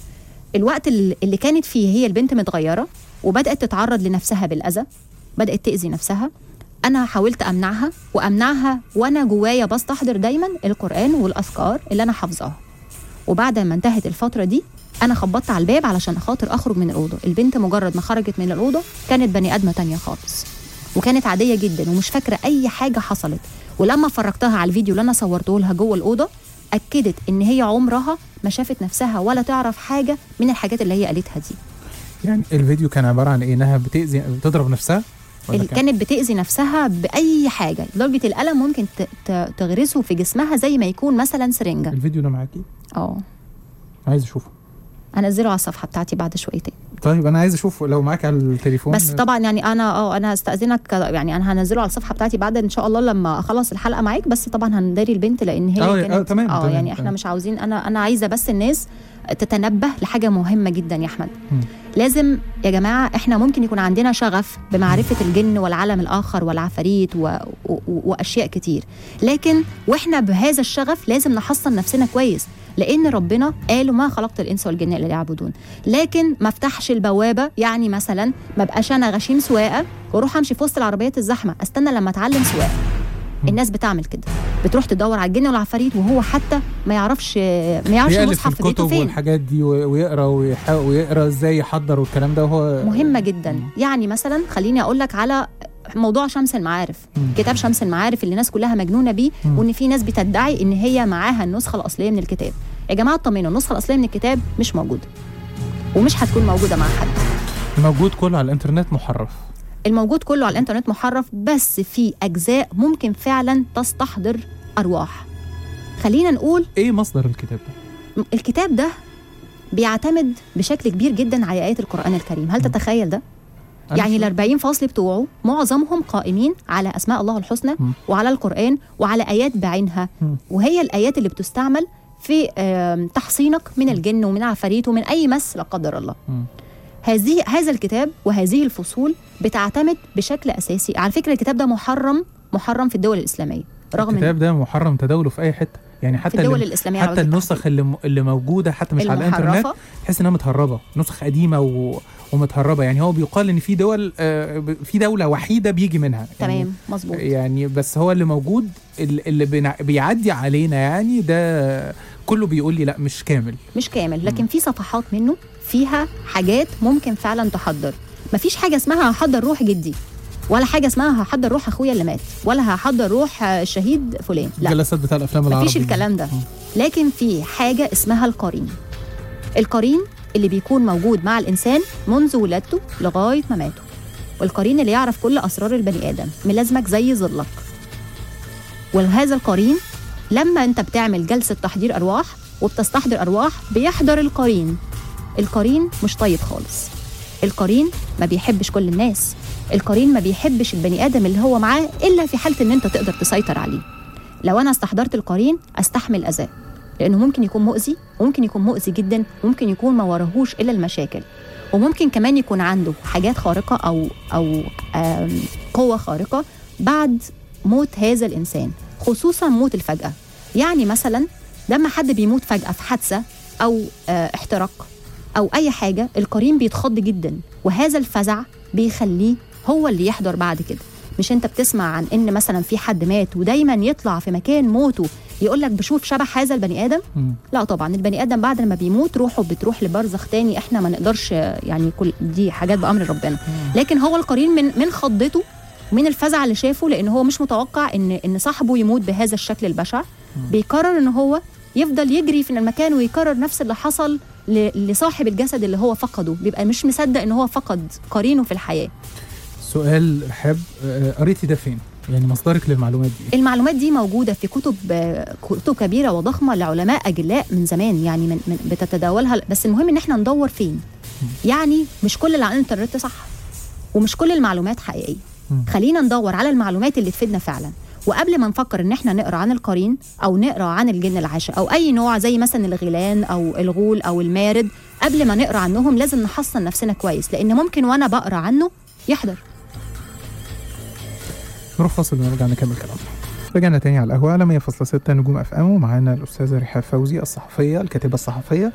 الوقت اللي اللي كانت فيه هي البنت متغيره وبدات تتعرض لنفسها بالاذى بدات تاذي نفسها انا حاولت امنعها وامنعها وانا جوايا بستحضر دايما القران والاذكار اللي انا حافظاها وبعد ما انتهت الفتره دي انا خبطت على الباب علشان خاطر اخرج من الاوضه البنت مجرد ما خرجت من الاوضه كانت بني ادمه تانية خالص وكانت عاديه جدا ومش فاكره اي حاجه حصلت ولما فرجتها على الفيديو اللي انا صورته لها جوه الاوضه اكدت ان هي عمرها ما شافت نفسها ولا تعرف حاجه من الحاجات اللي هي قالتها دي يعني الفيديو كان عباره عن ايه انها بتاذي بتضرب نفسها ولا اللي كانت بتأذي نفسها بأي حاجة لدرجة الألم ممكن ت- ت- تغرسه في جسمها زي ما يكون مثلا سرنجة الفيديو ده معاكي اه عايز اشوفه هنزله على الصفحة بتاعتي بعد شويتين طيب انا عايز اشوفه لو معاك على التليفون بس طبعا يعني انا اه انا هستأذنك يعني انا هنزله على الصفحة بتاعتي بعد ان شاء الله لما اخلص الحلقة معاك بس طبعا هنداري البنت لان هي آه، كانت آه، تمام، اه تمام، يعني احنا تمام. مش عاوزين انا انا عايزة بس الناس تتنبه لحاجة مهمة جدا يا احمد مم. لازم يا جماعة احنا ممكن يكون عندنا شغف بمعرفة الجن والعالم الآخر والعفاريت و... و... وأشياء كتير لكن واحنا بهذا الشغف لازم نحصن نفسنا كويس لأن ربنا قال ما خلقت الإنس والجن إلا ليعبدون لكن ما افتحش البوابة يعني مثلا ما بقاش أنا غشيم سواقة واروح أمشي في وسط العربيات الزحمة استنى لما أتعلم سواقة الناس بتعمل كده بتروح تدور على الجن والعفاريت وهو حتى ما يعرفش ما يعرفش بيألف في المصحف في بيته الكتب فين والحاجات دي و- ويقرا ويحاول ويقرا ازاي يحضر والكلام ده وهو مهمه جدا يعني مثلا خليني اقول لك على موضوع شمس المعارف مم. كتاب شمس المعارف اللي الناس كلها مجنونه بيه مم. وان في ناس بتدعي ان هي معاها النسخه الاصليه من الكتاب يا جماعه اطمنوا النسخه الاصليه من الكتاب مش موجوده ومش هتكون موجوده مع حد موجود كله على الانترنت محرف الموجود كله على الانترنت محرف بس في اجزاء ممكن فعلا تستحضر ارواح خلينا نقول ايه مصدر الكتاب ده الكتاب ده بيعتمد بشكل كبير جدا على ايات القران الكريم هل تتخيل ده أنا يعني شو- ال 40 فصل بتوعه معظمهم قائمين على اسماء الله الحسنى مم. وعلى القران وعلى ايات بعينها مم. وهي الايات اللي بتستعمل في آم، تحصينك من الجن ومن عفاريت ومن اي مس لا قدر الله مم. هذه هذا الكتاب وهذه الفصول بتعتمد بشكل اساسي على فكره الكتاب ده محرم محرم في الدول الاسلاميه رغم إن الكتاب ده محرم تداوله في اي حته يعني في حتى الدول اللي الاسلاميه على حتى وجه النسخ اللي م- اللي موجوده حتى مش على الانترنت المحرفة تحس انها متهربه نسخ قديمه و... ومتهربه يعني هو بيقال ان في دول آه، ب- في دوله وحيده بيجي منها يعني تمام مظبوط يعني بس هو اللي موجود ال- اللي بنع- بيعدي علينا يعني ده كله بيقول لي لا مش كامل مش كامل لكن في صفحات منه فيها حاجات ممكن فعلا تحضر مفيش حاجه اسمها هحضر روح جدي ولا حاجه اسمها هحضر روح اخويا اللي مات ولا هحضر روح آه، الشهيد فلان لا الجلسات بتاع الافلام العربي مفيش الكلام ده لكن في حاجه اسمها القرين القرين اللي بيكون موجود مع الانسان منذ ولادته لغايه ما ماته والقرين اللي يعرف كل اسرار البني ادم ملازمك زي ظلك وهذا القرين لما انت بتعمل جلسه تحضير ارواح وبتستحضر ارواح بيحضر القرين القرين مش طيب خالص القرين ما بيحبش كل الناس القرين ما بيحبش البني ادم اللي هو معاه الا في حاله ان انت تقدر تسيطر عليه لو انا استحضرت القرين استحمل اذاه لانه ممكن يكون مؤذي وممكن يكون مؤذي جدا وممكن يكون ما وراهوش الا المشاكل وممكن كمان يكون عنده حاجات خارقه او او آم، قوه خارقه بعد موت هذا الانسان خصوصا موت الفجاه يعني مثلا لما حد بيموت فجاه في حادثه او آه، احتراق او اي حاجه القرين بيتخض جدا وهذا الفزع بيخليه هو اللي يحضر بعد كده مش انت بتسمع عن ان مثلا في حد مات ودايما يطلع في مكان موته يقول لك بشوف شبح هذا البني ادم مم. لا طبعا البني ادم بعد لما بيموت روحه بتروح لبرزخ تاني احنا ما نقدرش يعني كل دي حاجات بامر ربنا لكن هو القرين من من خضته ومن الفزع اللي شافه لان هو مش متوقع ان ان صاحبه يموت بهذا الشكل البشع بيقرر ان هو يفضل يجري في المكان ويكرر نفس اللي حصل ل- لصاحب الجسد اللي هو فقده بيبقى مش مصدق ان هو فقد قرينه في الحياه سؤال رحاب آه، قريتي ده فين؟ يعني مصدرك للمعلومات دي المعلومات دي موجودة في كتب آه، كتب كبيرة وضخمة لعلماء أجلاء من زمان يعني من, من بتتداولها بس المهم إن احنا ندور فين يعني مش كل اللي على الإنترنت صح ومش كل المعلومات حقيقية مم. خلينا ندور على المعلومات اللي تفيدنا فعلا وقبل ما نفكر ان احنا نقرا عن القرين او نقرا عن الجن العاشق او اي نوع زي مثلا الغيلان او الغول او المارد قبل ما نقرا عنهم لازم نحصن نفسنا كويس لان ممكن وانا بقرا عنه يحضر نروح فاصل ونرجع نكمل كلامنا رجعنا تاني على القهوة على 100.6 نجوم اف ام ومعانا الأستاذة رحاب فوزي الصحفية الكاتبة الصحفية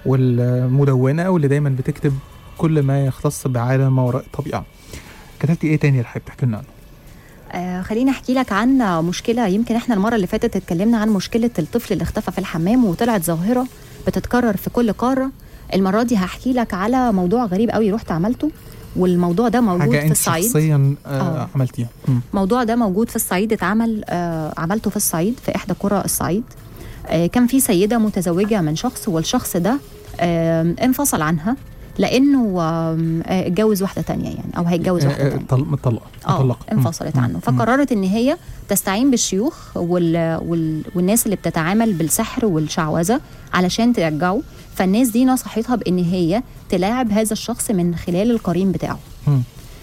والمدونة واللي دايما بتكتب كل ما يختص بعالم ما وراء الطبيعة كتبتي ايه تاني يا رحاب تحكي لنا عنه؟ آه خليني احكي لك عن مشكله يمكن احنا المره اللي فاتت اتكلمنا عن مشكله الطفل اللي اختفى في الحمام وطلعت ظاهره بتتكرر في كل قاره المره دي هحكي لك على موضوع غريب قوي رحت عملته والموضوع ده موجود حاجة في انت الصعيد شخصيا آه آه. عملتيها مم. الموضوع ده موجود في الصعيد اتعمل آه عملته في الصعيد في احدى قرى الصعيد آه كان في سيده متزوجه من شخص والشخص ده آه انفصل عنها لانه آم، آه، اتجوز واحده تانية يعني او هيتجوز آه، واحده آه، تانية طل- مطلقة اه مطلقة مم. انفصلت مم. عنه مم. فقررت ان هي تستعين بالشيوخ وال... وال... والناس اللي بتتعامل بالسحر والشعوذه علشان ترجعه فالناس دي نصحتها بان هي تلاعب هذا الشخص من خلال القرين بتاعه مم.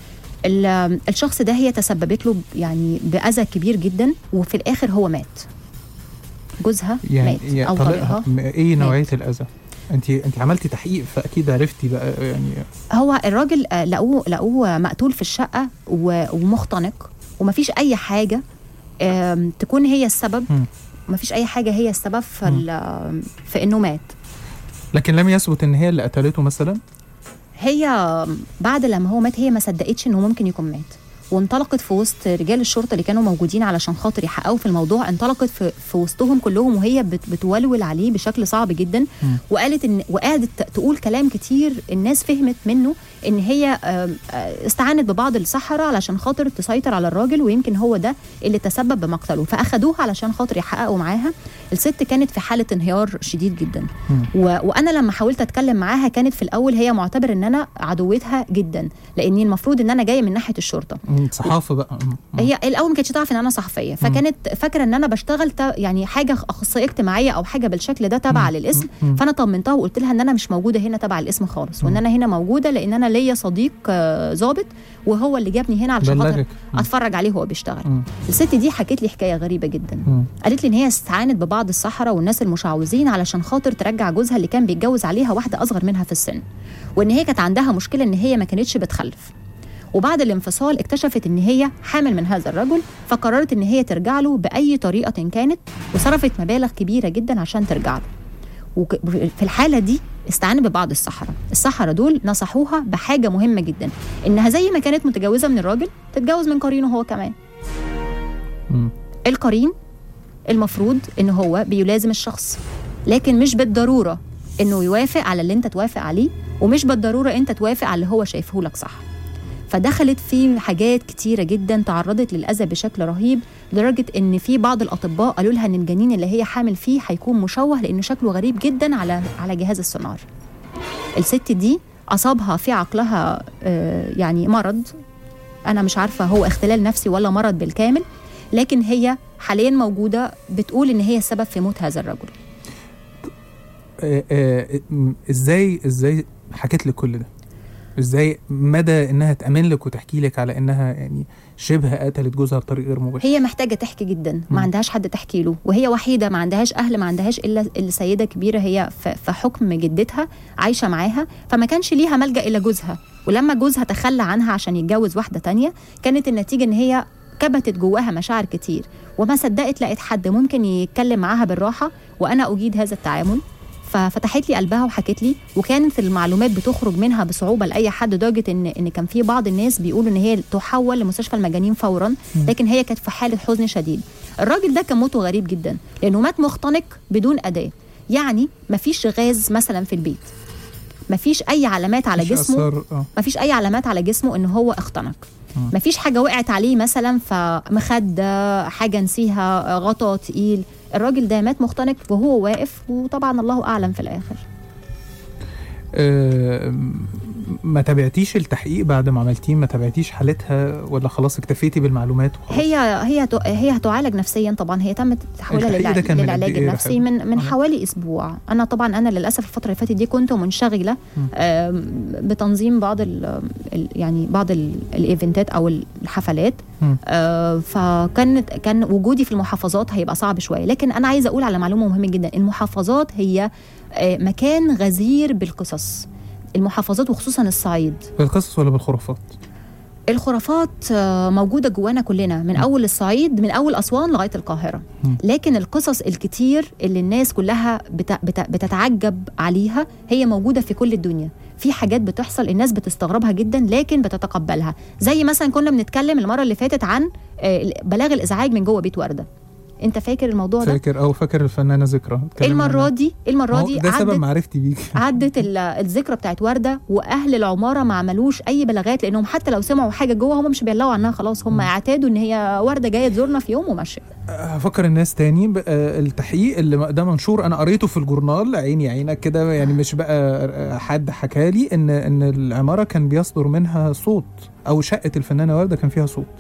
ال- الشخص ده هي تسببت له ب- يعني باذى كبير جدا وفي الاخر هو مات جوزها يعني مات يعني او طلقها طلقها م- ايه نوعية الأذى؟ انت انت عملتي تحقيق فاكيد عرفتي بقى يعني هو الراجل آه، لقوه لقوه مقتول في الشقه و- ومختنق ومفيش اي حاجه آم، تكون هي السبب مم. مفيش اي حاجه هي السبب في ال- في انه مات لكن لم يثبت ان هي اللي قتلته مثلا هي بعد لما هو مات هي ما صدقتش انه ممكن يكون مات وانطلقت في وسط رجال الشرطه اللي كانوا موجودين علشان خاطر يحققوا في الموضوع انطلقت في, في وسطهم كلهم وهي بت بتولول عليه بشكل صعب جدا مم. وقالت ان وقعدت تقول كلام كتير الناس فهمت منه ان هي آم، آه، استعانت ببعض السحره علشان خاطر تسيطر على الراجل ويمكن هو ده اللي تسبب بمقتله فاخدوها علشان خاطر يحققوا معاها الست كانت في حاله انهيار شديد جدا مم. و... وانا لما حاولت اتكلم معاها كانت في الاول هي معتبر ان انا عدوتها جدا لاني المفروض ان انا جايه من ناحيه الشرطه مم. مم، صحافه بقى مم. هي الاول ما كانتش تعرف ان انا صحفيه فكانت فاكره ان انا بشتغل تا- يعني حاجه اخصائيه اجتماعيه او حاجه بالشكل ده تابعه مم. للاسم مم. فانا طمنتها وقلت لها ان انا مش موجوده هنا تبع الاسم خالص وان مم. انا هنا موجوده لان انا ليا صديق آه، ظابط وهو اللي جابني هنا علشان خاطر بلغك مم. اتفرج عليه وهو بيشتغل مم. الست دي حكت لي حكايه غريبه جدا مم. قالت لي ان هي استعانت ببعض السحره والناس المشعوذين علشان خاطر ترجع جوزها اللي كان بيتجوز عليها واحده اصغر منها في السن وان هي كانت عندها مشكله ان هي ما كانتش بتخلف وبعد الانفصال اكتشفت ان هي حامل من هذا الرجل فقررت ان هي ترجع له باي طريقه كانت وصرفت مبالغ كبيره جدا عشان ترجع له وفي الحاله دي استعانت ببعض السحرة السحرة دول نصحوها بحاجة مهمة جدا إنها زي ما كانت متجوزة من الراجل تتجوز من قرينه هو كمان مم. القرين المفروض ان هو بيلازم الشخص لكن مش بالضروره انه يوافق على اللي انت توافق عليه ومش بالضروره انت توافق على اللي هو شايفه لك صح فدخلت في حاجات كتيرة جدا تعرضت للأذى بشكل رهيب لدرجة إن في بعض الأطباء قالوا لها إن الجنين اللي هي حامل فيه هيكون مشوه لأن شكله غريب جدا على على جهاز السونار. الست دي أصابها في عقلها آه، يعني مرض أنا مش عارفة هو اختلال نفسي ولا مرض بالكامل لكن هي حاليا موجودة بتقول إن هي السبب في موت هذا الرجل. آه، آه، م- ازاي ازاي حكيت لك كل ده ازاي مدى انها تامن لك وتحكي لك على انها يعني شبه قتلت جوزها بطريقه غير مباشره هي محتاجه تحكي جدا مم. ما عندهاش حد تحكي له وهي وحيده ما عندهاش اهل ما عندهاش الا السيده كبيره هي ف- في حكم جدتها عايشه معاها فما كانش ليها ملجا الا جوزها ولما جوزها تخلى عنها عشان يتجوز واحده تانية كانت النتيجه ان هي كبتت جواها مشاعر كتير وما صدقت لقت حد ممكن يتكلم معاها بالراحه وانا اجيد هذا التعامل ففتحت لي قلبها وحكت لي وكانت المعلومات بتخرج منها بصعوبه لاي حد لدرجه ان ان كان في بعض الناس بيقولوا ان هي تحول لمستشفى المجانين فورا مم. لكن هي كانت في حاله حزن شديد الراجل ده كان موته غريب جدا لانه مات مختنق بدون اداه يعني مفيش غاز مثلا في البيت مفيش اي علامات على مش جسمه أثر- اه مفيش اي علامات على جسمه ان هو اختنق مم. مفيش حاجه وقعت عليه مثلا فمخده حاجه نسيها غطا تقيل الراجل ده مات مختنق وهو واقف وطبعا الله اعلم في الاخر آه، ما تابعتيش التحقيق بعد ما عملتيه ما تابعتيش حالتها ولا خلاص اكتفيتي بالمعلومات وخلاص؟ هي هي ت- هي هتعالج نفسيا طبعا هي تم تحويلها التحقيق ده للع- كان من قد للعلاج إيه يا النفسي رحاب؟ من من آه. حوالي اسبوع انا طبعا انا للاسف الفتره اللي فاتت دي كنت منشغله مم. آم، بتنظيم بعض ال ال- يعني بعض ال- الايفنتات او الحفلات مم. آه، فكانت كان وجودي في المحافظات هيبقى صعب شويه لكن انا عايزه اقول على معلومه مهمه جدا المحافظات هي آه، مكان غزير بالقصص المحافظات وخصوصا الصعيد بالقصص ولا بالخرافات؟ الخرافات آه، موجوده جوانا كلنا من اول الصعيد من اول اسوان لغايه القاهره مم. لكن القصص الكتير اللي الناس كلها بت- بت- بتتعجب عليها هي موجوده في كل الدنيا في حاجات بتحصل الناس بتستغربها جدا لكن بتتقبلها زي مثلا كنا بنتكلم المره اللي فاتت عن آه، بلاغ الازعاج من جوه بيت ورده انت فاكر الموضوع ده فاكر او فاكر الفنانه ذكرى اتكلمنا المره عنها. دي ما المره هو دي ده سبب عدت معرفتي بيك عدت ال- الذكرى بتاعت ورده واهل العماره ما عملوش اي بلاغات لانهم حتى لو سمعوا حاجه جوه هم مش بيبلغوا عنها خلاص هم مم. اعتادوا ان هي ورده جايه تزورنا في يوم وماشيه هفكر الناس تاني ب- آه، التحقيق اللي ده منشور انا قريته في الجورنال عيني عينك كده يعني مش بقى آه، حد حكى لي ان ان العماره كان بيصدر منها صوت او شقه الفنانه ورده كان فيها صوت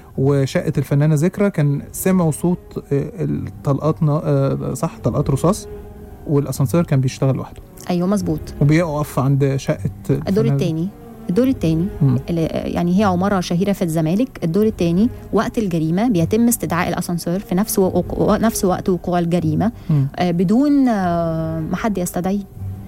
وشقه الفنانه ذكرى كان سمعوا صوت آه، الطلقات نا- آه، صح طلقات رصاص والاسانسير كان بيشتغل لوحده ايوه مظبوط وبيقف عند شقه الدور الفنانة- الثاني الدور الثاني مم. يعني هي عماره شهيره في الزمالك الدور الثاني وقت الجريمه بيتم استدعاء الاسانسير في نفس وقو... نفس وقت وقوع الجريمه مم. آه، بدون آه، ما حد يستدعي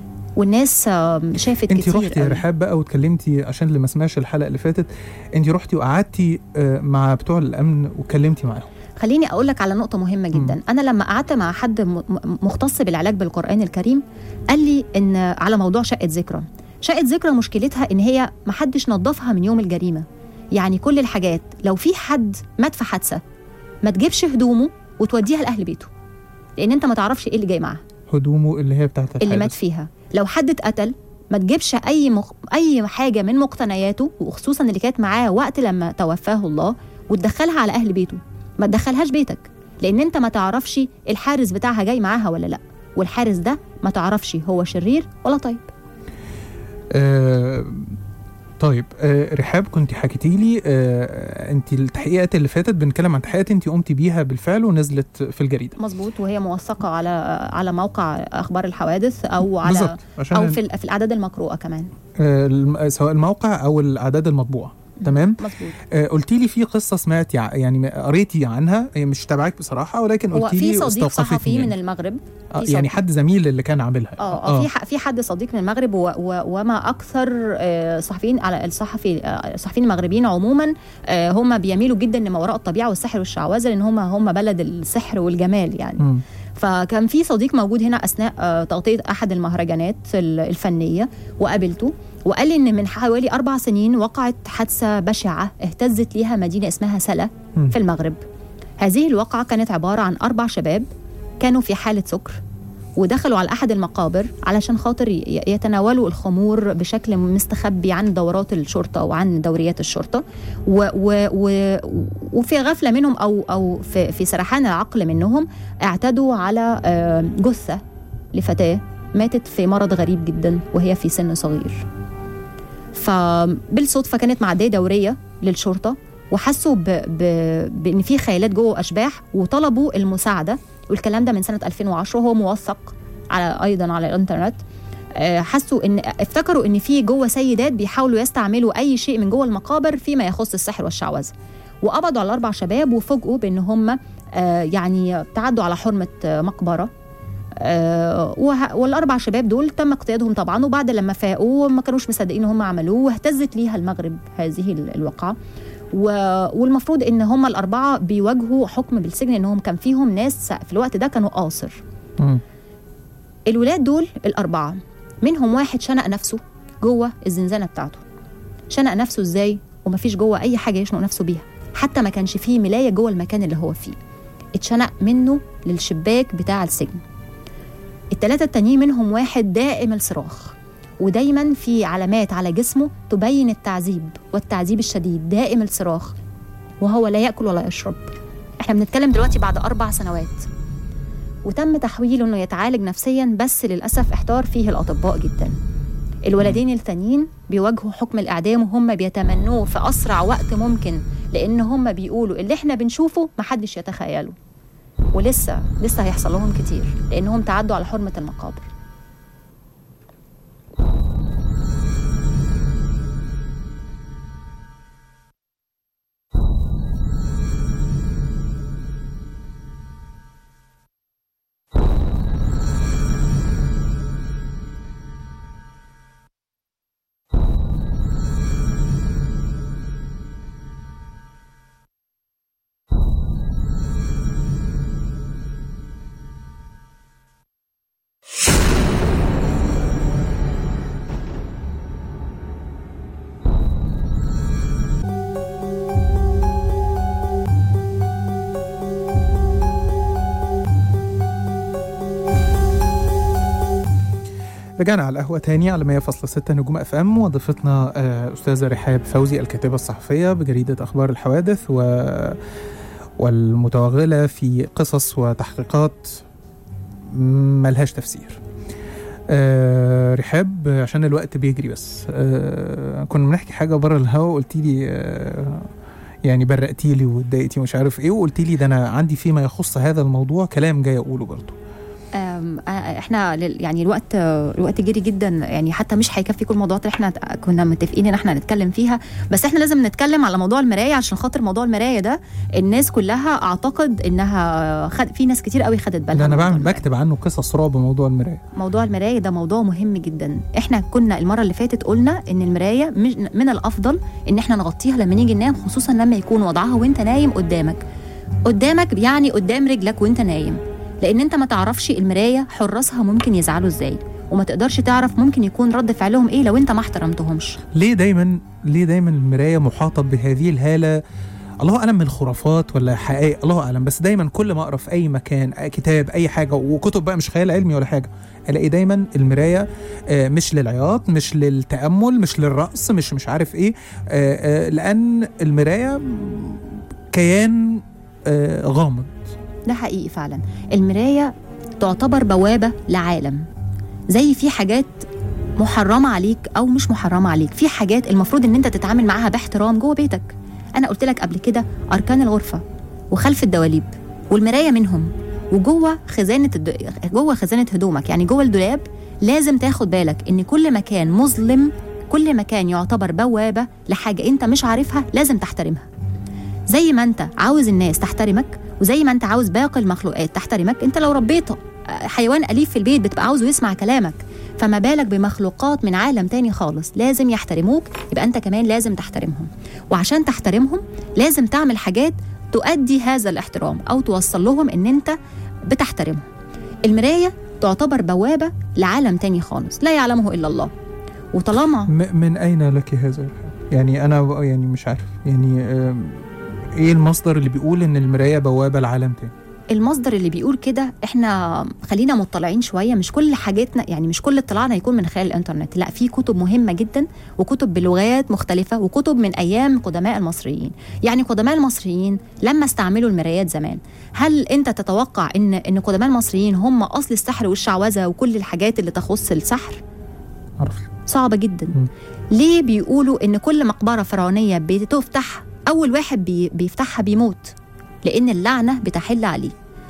والناس آه، شافت انت كتير رحتي يا قوي. رحاب بقى واتكلمتي عشان اللي ما سمعش الحلقه اللي فاتت انت رحتي وقعدتي آه، مع بتوع الامن واتكلمتي معاهم خليني اقول لك على نقطه مهمه جدا مم. انا لما قعدت مع حد م- م- مختص بالعلاج بالقران الكريم قال لي ان على موضوع شقه ذكرى شقه ذكرى مشكلتها ان هي محدش نظفها من يوم الجريمه يعني كل الحاجات لو في حد مات في حادثه ما تجيبش هدومه وتوديها لاهل بيته لان انت ما تعرفش ايه اللي جاي معاه هدومه اللي هي بتاعت اللي مات الحادث. فيها لو حد اتقتل ما تجيبش اي مخ... اي حاجه من مقتنياته وخصوصا اللي كانت معاه وقت لما توفاه الله وتدخلها على اهل بيته ما تدخلهاش بيتك لان انت ما تعرفش الحارس بتاعها جاي معاها ولا لا والحارس ده ما تعرفش هو شرير ولا طيب آه، طيب آه رحاب كنت حكيتي لي آه انت التحقيقات اللي فاتت بنتكلم عن تحقيقات انت قمتي بيها بالفعل ونزلت في الجريده مظبوط وهي موثقه على على موقع اخبار الحوادث او على بالظبط عشان او في ال- في الاعداد المقروءه كمان آه الم- سواء الموقع او الاعداد المطبوعه تمام مظبوط آه قلتي لي في قصه سمعتي ع- يعني قريتي عنها هي مش تبعك بصراحه ولكن هو قلتي في لي صديق واستوقفتني صحفي يعني. من المغرب آه في يعني صديق. حد زميل اللي كان عاملها اه اه في ح- في حد صديق من المغرب و و وما اكثر آه، صحفيين على الصحفي آه، الصحفيين المغربيين عموما آه، هم بيميلوا جدا لما وراء الطبيعه والسحر والشعوذه لان هم هم بلد السحر والجمال يعني مم. فكان في صديق موجود هنا اثناء آه، تغطيه احد المهرجانات ال- الفنيه وقابلته وقال لي ان من حوالي اربع سنين وقعت حادثه بشعه اهتزت ليها مدينه اسمها سلا مم. في المغرب هذه الواقعه كانت عباره عن اربع شباب كانوا في حاله سكر ودخلوا على احد المقابر علشان خاطر ي- يتناولوا الخمور بشكل مستخبي عن دورات الشرطه وعن دوريات الشرطه و و و وفي غفله منهم او او في, في سرحان العقل منهم اعتدوا على آه، جثه لفتاه ماتت في مرض غريب جدا وهي في سن صغير فبالصدفه كانت معديه دوريه للشرطه وحسوا ب... ب... بان في خيالات جوه اشباح وطلبوا المساعده والكلام ده من سنه 2010 وهو موثق على ايضا على الانترنت آه، حسوا ان افتكروا ان في جوه سيدات بيحاولوا يستعملوا اي شيء من جوه المقابر فيما يخص السحر والشعوذه وقبضوا على الاربع شباب وفوجئوا بان هم آه، يعني تعدوا على حرمه آه، مقبره آه، وه- والاربع شباب دول تم اقتيادهم طبعا وبعد لما فاقوا ما كانوش مصدقين ان هم عملوه واهتزت ليها المغرب هذه ال- الواقعه و- والمفروض ان هم الاربعه بيواجهوا حكم بالسجن انهم كان فيهم ناس في الوقت ده كانوا قاصر مم. الولاد دول الأربعة منهم واحد شنق نفسه جوه الزنزانة بتاعته شنق نفسه ازاي ومفيش جوه أي حاجة يشنق نفسه بيها حتى ما كانش فيه ملاية جوه المكان اللي هو فيه اتشنق منه للشباك بتاع السجن التلاتة التانيين منهم واحد دائم الصراخ ودايما في علامات على جسمه تبين التعذيب والتعذيب الشديد دائم الصراخ وهو لا يأكل ولا يشرب احنا بنتكلم دلوقتي بعد أربع سنوات وتم تحويله انه يتعالج نفسيا بس للاسف احتار فيه الاطباء جدا الولدين التانيين بيواجهوا حكم الاعدام وهم بيتمنوه في اسرع وقت ممكن لان هم بيقولوا اللي احنا بنشوفه محدش يتخيله ولسه لسه هيحصل لهم كتير لانهم تعدوا على حرمه المقابر رجعنا على القهوة تاني على 100.6 نجوم اف ام وضيفتنا آه، أستاذة رحاب فوزي الكاتبة الصحفية بجريدة أخبار الحوادث و والمتوغلة في قصص وتحقيقات ملهاش تفسير آه رحاب آه، عشان الوقت بيجري بس آه كنا بنحكي حاجة بره الهوا قلتي لي آه يعني برقتي لي واتضايقتي ومش عارف ايه وقلتي لي ده انا عندي فيما يخص هذا الموضوع كلام جاي اقوله برضه أم، آه، احنا لل- يعني الوقت الوقت جري جدا يعني حتى مش هيكفي كل الموضوعات اللي احنا ت- كنا متفقين ان احنا نتكلم فيها بس احنا لازم نتكلم على موضوع المرايه عشان خاطر موضوع المرايه ده الناس كلها اعتقد انها خد في ناس كتير قوي خدت بالها ده انا من موضوع بعمل المراية. بكتب عنه قصص رعب موضوع المرايه موضوع المرايه ده موضوع مهم جدا احنا كنا المره اللي فاتت قلنا ان المرايه مش من الافضل ان احنا نغطيها لما نيجي ننام خصوصا لما يكون وضعها وانت نايم قدامك قدامك يعني قدام رجلك وانت نايم لان انت ما تعرفش المرايه حراسها ممكن يزعلوا ازاي وما تقدرش تعرف ممكن يكون رد فعلهم ايه لو انت ما احترمتهمش ليه دايما ليه دايما المرايه محاطه بهذه الهاله الله اعلم من الخرافات ولا حقائق الله اعلم بس دايما كل ما اقرا في اي مكان أي كتاب اي حاجه وكتب بقى مش خيال علمي ولا حاجه الاقي دايما المرايه آه، مش للعياط مش للتامل مش للرقص مش مش عارف ايه آه، آه، لان المرايه كيان آه، غامض ده حقيقي فعلا المرايه تعتبر بوابه لعالم زي في حاجات محرمه عليك او مش محرمه عليك في حاجات المفروض ان انت تتعامل معاها باحترام جوه بيتك انا قلت لك قبل كده اركان الغرفه وخلف الدواليب والمرايه منهم وجوه خزانه الد... جوه خزانه هدومك يعني جوه الدولاب لازم تاخد بالك ان كل مكان مظلم كل مكان يعتبر بوابه لحاجه انت مش عارفها لازم تحترمها زي ما انت عاوز الناس تحترمك وزي ما انت عاوز باقي المخلوقات تحترمك انت لو ربيت حيوان اليف في البيت بتبقى عاوزه يسمع كلامك فما بالك بمخلوقات من عالم تاني خالص لازم يحترموك يبقى انت كمان لازم تحترمهم وعشان تحترمهم لازم تعمل حاجات تؤدي هذا الاحترام او توصل لهم ان انت بتحترمهم المرايه تعتبر بوابه لعالم تاني خالص لا يعلمه الا الله وطالما م- من اين لك هذا الحال؟ يعني انا ب- يعني مش عارف يعني آم، ايه المصدر اللي بيقول ان المرايه بوابه لعالم تاني؟ المصدر اللي بيقول كده احنا خلينا مطلعين شويه مش كل حاجاتنا يعني مش كل اطلاعنا يكون من خلال الانترنت لا في كتب مهمه جدا وكتب بلغات مختلفه وكتب من ايام قدماء المصريين يعني قدماء المصريين لما استعملوا المرايات زمان هل انت تتوقع ان ان قدماء المصريين هم اصل السحر والشعوذه وكل الحاجات اللي تخص السحر عرفت صعبه جدا مم. ليه بيقولوا ان كل مقبره فرعونيه بتفتح اول واحد بي بيفتحها بيموت لان اللعنه بتحل عليه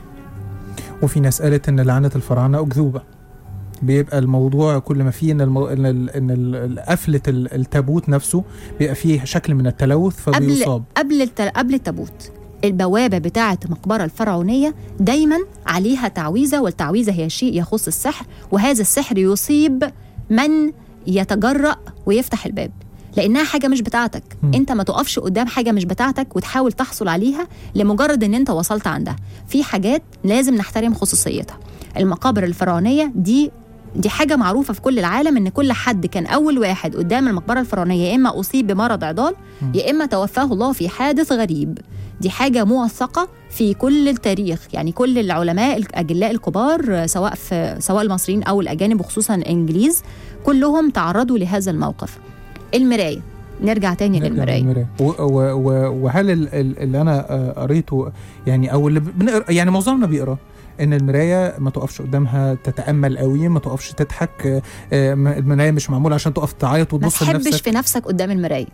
وفي ناس قالت ان لعنه الفراعنه اكذوبه بيبقى الموضوع كل ما فيه ان المو... ان, ال... إن ال... قفله ال- التابوت نفسه بيبقى فيه شكل من التلوث فبيصاب قبل الت... قبل التابوت البوابه بتاعه المقبره الفرعونيه دايما عليها تعويذه والتعويذه هي شيء يخص السحر وهذا السحر يصيب من يتجرأ ويفتح الباب لانها حاجه مش بتاعتك مم. انت ما تقفش قدام حاجه مش بتاعتك وتحاول تحصل عليها لمجرد ان انت وصلت عندها في حاجات لازم نحترم خصوصيتها المقابر الفرعونيه دي دي حاجة معروفة في كل العالم إن كل حد كان أول واحد قدام المقبرة الفرعونية يا إما أصيب بمرض عضال مم. يا إما توفاه الله في حادث غريب دي حاجة موثقة في كل التاريخ يعني كل العلماء الأجلاء الكبار سواء في سواء المصريين أو الأجانب وخصوصا الإنجليز كلهم تعرضوا لهذا الموقف المراية نرجع تاني نرجع للمراية للمراية. و... و... و... وهل ال... ال- اللي انا آه، قريته يعني او اللي بنقرا يعني معظمنا بيقرا ان المرايه ما تقفش قدامها تتامل قوي ما تقفش تضحك آه، آه، ما- المرايه مش معموله عشان تقف تعيط ما وتبص تحبش لنفسك في نفسك قدام المراية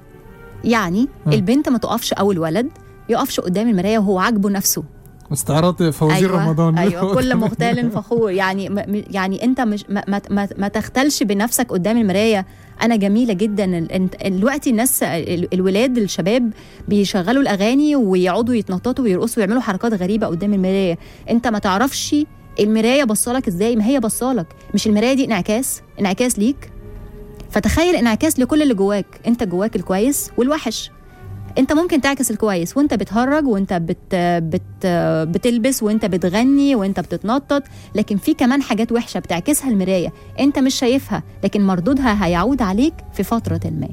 يعني آه. البنت ما تقفش أو الولد يقفش قدام المراية وهو عاجبه نفسه استعراض فوازير أيوة رمضان ايوه كل مغتال فخور يعني م- م- يعني انت مش ما, ما, ما, ما تختلش بنفسك قدام المرايه انا جميله جدا ال- انت- دلوقتي الناس ال- الولاد الشباب بيشغلوا الاغاني ويقعدوا يتنططوا ويرقصوا ويعملوا حركات غريبه قدام المرايه انت ما تعرفش المرايه بصالك ازاي ما هي بصالك مش المرايه دي انعكاس انعكاس ليك فتخيل انعكاس لكل اللي جواك انت جواك الكويس والوحش انت ممكن تعكس الكويس وانت بتهرج وانت بت بت بتلبس وانت بتغني وانت بتتنطط لكن في كمان حاجات وحشه بتعكسها المرايه انت مش شايفها لكن مردودها هيعود عليك في فتره ما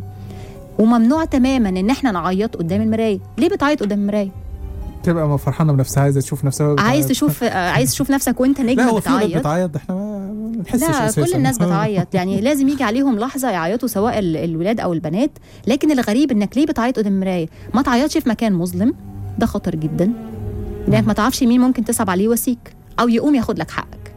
وممنوع تماما ان احنا نعيط قدام المرايه ليه بتعيط قدام المرايه تبقى فرحانه بنفسها عايزه تشوف نفسها وهي عايز بتعيط. تشوف آه، عايز تشوف نفسك وانت لا نجم هو في ناس بتعيط بتعيط احنا ما ما بنحسش لا أساساً. كل الناس بتعيط يعني لازم يجي عليهم لحظه يعيطوا سواء ال- الولاد او البنات لكن الغريب انك ليه بتعيط قدام المرايه ما تعيطش في مكان مظلم ده خطر جدا لانك ما تعرفش مين ممكن تصعب عليه وسيك او يقوم ياخد لك حقك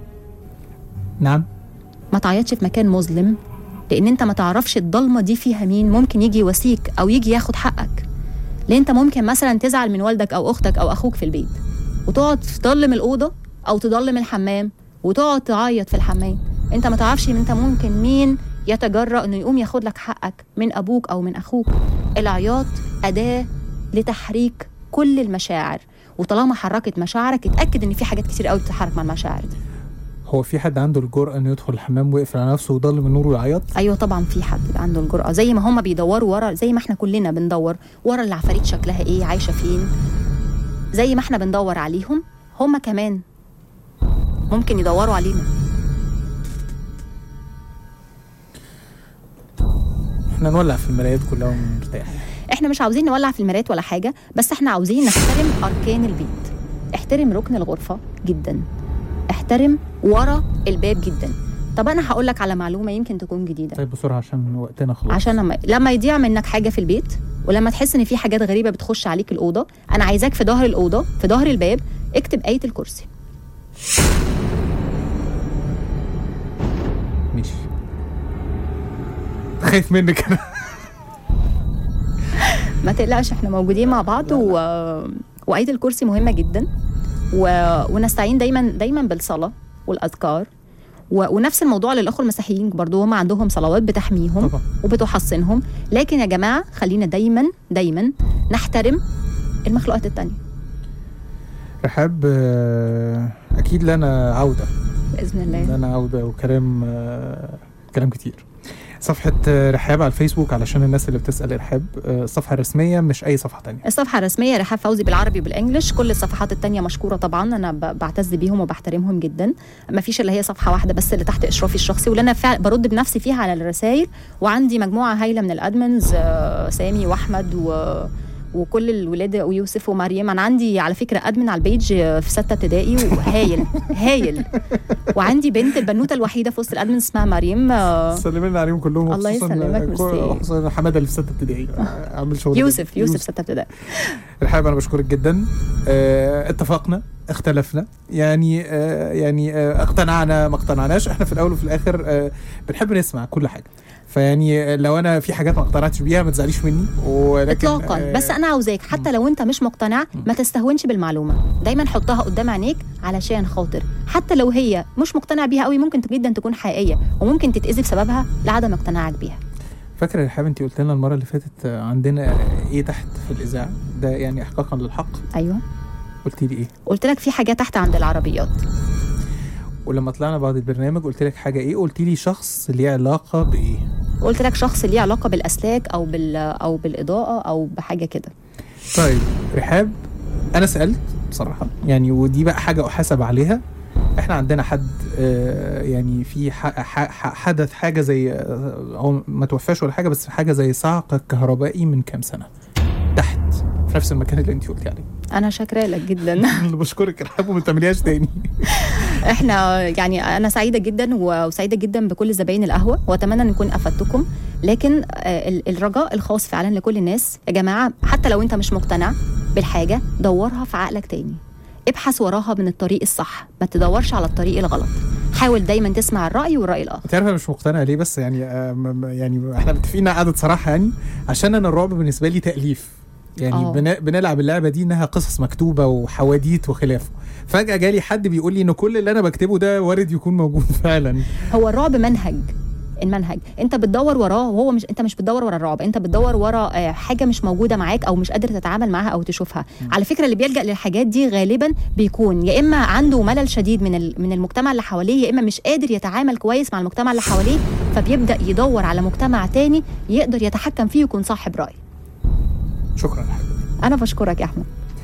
نعم ما تعيطش في مكان مظلم لان انت ما تعرفش الضلمه دي فيها مين ممكن يجي يواسيك او يجي ياخد حقك لان انت ممكن مثلا تزعل من والدك او اختك او اخوك في البيت وتقعد تضلم الاوضه او تضلم الحمام وتقعد تعيط في الحمام انت ما تعرفش انت ممكن مين يتجرأ انه يقوم ياخد لك حقك من ابوك او من اخوك العياط اداه لتحريك كل المشاعر وطالما حركت مشاعرك اتاكد ان في حاجات كتير قوي بتتحرك مع المشاعر دي هو في حد عنده الجرأة انه يدخل الحمام ويقفل على نفسه ويضلم النور ويعيط ايوه طبعا في حد عنده الجرأه زي ما هما بيدوروا ورا زي ما احنا كلنا بندور ورا العفاريت شكلها ايه عايشه فين زي ما احنا بندور عليهم هما كمان ممكن يدوروا علينا احنا نولع في المرايات كلها ونرتاح احنا مش عاوزين نولع في المرايات ولا حاجه بس احنا عاوزين نحترم اركان البيت احترم ركن الغرفه جدا احترم ورا الباب جدا طب انا هقول لك على معلومه يمكن تكون جديده طيب بسرعة عشان وقتنا خلاص عشان لما لما يضيع منك حاجه في البيت ولما تحس ان في حاجات غريبه بتخش عليك الاوضه انا عايزاك في ظهر الاوضه في ظهر الباب اكتب ايه الكرسي ماشي خايف منك انا ما تقلقش احنا موجودين مع بعض و... وآية الكرسي مهمة جدا و... ونستعين دايما دايما بالصلاة والأذكار و... ونفس الموضوع للأخوة المسيحيين برضو هم عندهم صلوات بتحميهم طبعا وبتحصنهم لكن يا جماعة خلينا دايما دايما نحترم المخلوقات التانية رحاب آه، اكيد لنا عوده بإذن الله لنا عوده وكلام آه، كلام كتير صفحة آه، رحاب على الفيسبوك علشان الناس اللي بتسأل رحاب آه، الصفحة الرسمية مش أي صفحة تانية الصفحة الرسمية رحاب فوزي بالعربي وبالانجلش كل الصفحات التانية مشكورة طبعا أنا ب- بعتز بيهم وبحترمهم جدا ما فيش إلا هي صفحة واحدة بس اللي تحت إشرافي الشخصي واللي أنا فعلا برد بنفسي فيها على الرسائل وعندي مجموعة هايلة من الأدمنز آه، سامي وأحمد و وكل الولاد ويوسف ومريم انا عندي على فكره ادمن على البيج آه، في سته ابتدائي وهايل هايل وعندي بنت البنوته الوحيده في وسط الادمن اسمها مريم آه، سلمنا لنا عليهم كلهم الله وخصوصاً، يسلمك، آه، ميرسي. خصوصا حماده اللي في سته ابتدائي آه، عامل شغل يوسف جميل. يوسف في سته ابتدائي رحاب انا بشكرك جدا آه، اتفقنا اختلفنا يعني آه، يعني آه، اقتنعنا ما اقتنعناش احنا في الاول وفي الاخر آه، بنحب نسمع كل حاجه فيعني آه، لو انا في حاجات ما اقتنعتش بيها ما تزعليش مني ولكن اطلاقا آه، بس انا عاوزاك حتى لو انت مش مقتنع ما تستهونش بالمعلومه دايما حطها قدام عينيك علشان خاطر حتى لو هي مش مقتنع بيها قوي ممكن جدا تكون حقيقيه وممكن تتاذي بسببها لعدم اقتناعك بيها فاكره يا رحاب انت قلت لنا المره اللي فاتت آه، عندنا ايه تحت في الاذاعه ده يعني احقاقا للحق ايوه قلت لي ايه قلت لك في حاجه تحت عند العربيات ولما طلعنا بعد البرنامج قلت لك حاجه ايه قلت لي شخص ليه علاقه بايه قلت لك شخص ليه علاقه بالاسلاك او بال او بالاضاءه او بحاجه كده طيب رحاب انا سالت بصراحه يعني ودي بقى حاجه احاسب عليها احنا عندنا حد آه، يعني في ح- ح- ح- حدث حاجه زي آه، هو ما توفاش ولا حاجه بس حاجه زي صعق كهربائي من كام سنه تحت في نفس المكان اللي انت قلتي عليه انا شاكره لك جدا اللي بشكرك يا رحاب وما تعمليهاش تاني احنا يعني انا سعيده جدا وسعيده جدا بكل زباين القهوه واتمنى ان نكون افدتكم لكن آه، ال- الرجاء الخاص فعلا لكل الناس يا جماعه حتى لو انت مش مقتنع بالحاجه دورها في عقلك تاني ابحث وراها من الطريق الصح ما تدورش على الطريق الغلط حاول دايما تسمع الراي والراي الاخر انت عارف انا مش مقتنع ليه بس يعني آه، م- م- يعني احنا متفقين على قعده صراحه يعني عشان انا الرعب بالنسبه لي تاليف يعني اه. بن- بنلعب اللعبه دي انها قصص مكتوبه وحواديت وخلافه فجاه جالي حد بيقول لي ان كل اللي انا بكتبه ده وارد يكون موجود فعلا هو الرعب منهج المنهج انت بتدور وراه وهو مش انت مش بتدور ورا الرعب انت بتدور ورا آه، حاجه مش موجوده معاك او مش قادر تتعامل معاها او تشوفها على فكره اللي بيلجا للحاجات دي غالبا بيكون يا اما عنده ملل شديد من ال- من المجتمع اللي حواليه يا اما مش قادر يتعامل كويس مع المجتمع اللي حواليه فبيبدا يدور على مجتمع تاني يقدر يتحكم فيه ويكون صاحب راي شكرا يا حبيبي انا بشكرك يا احمد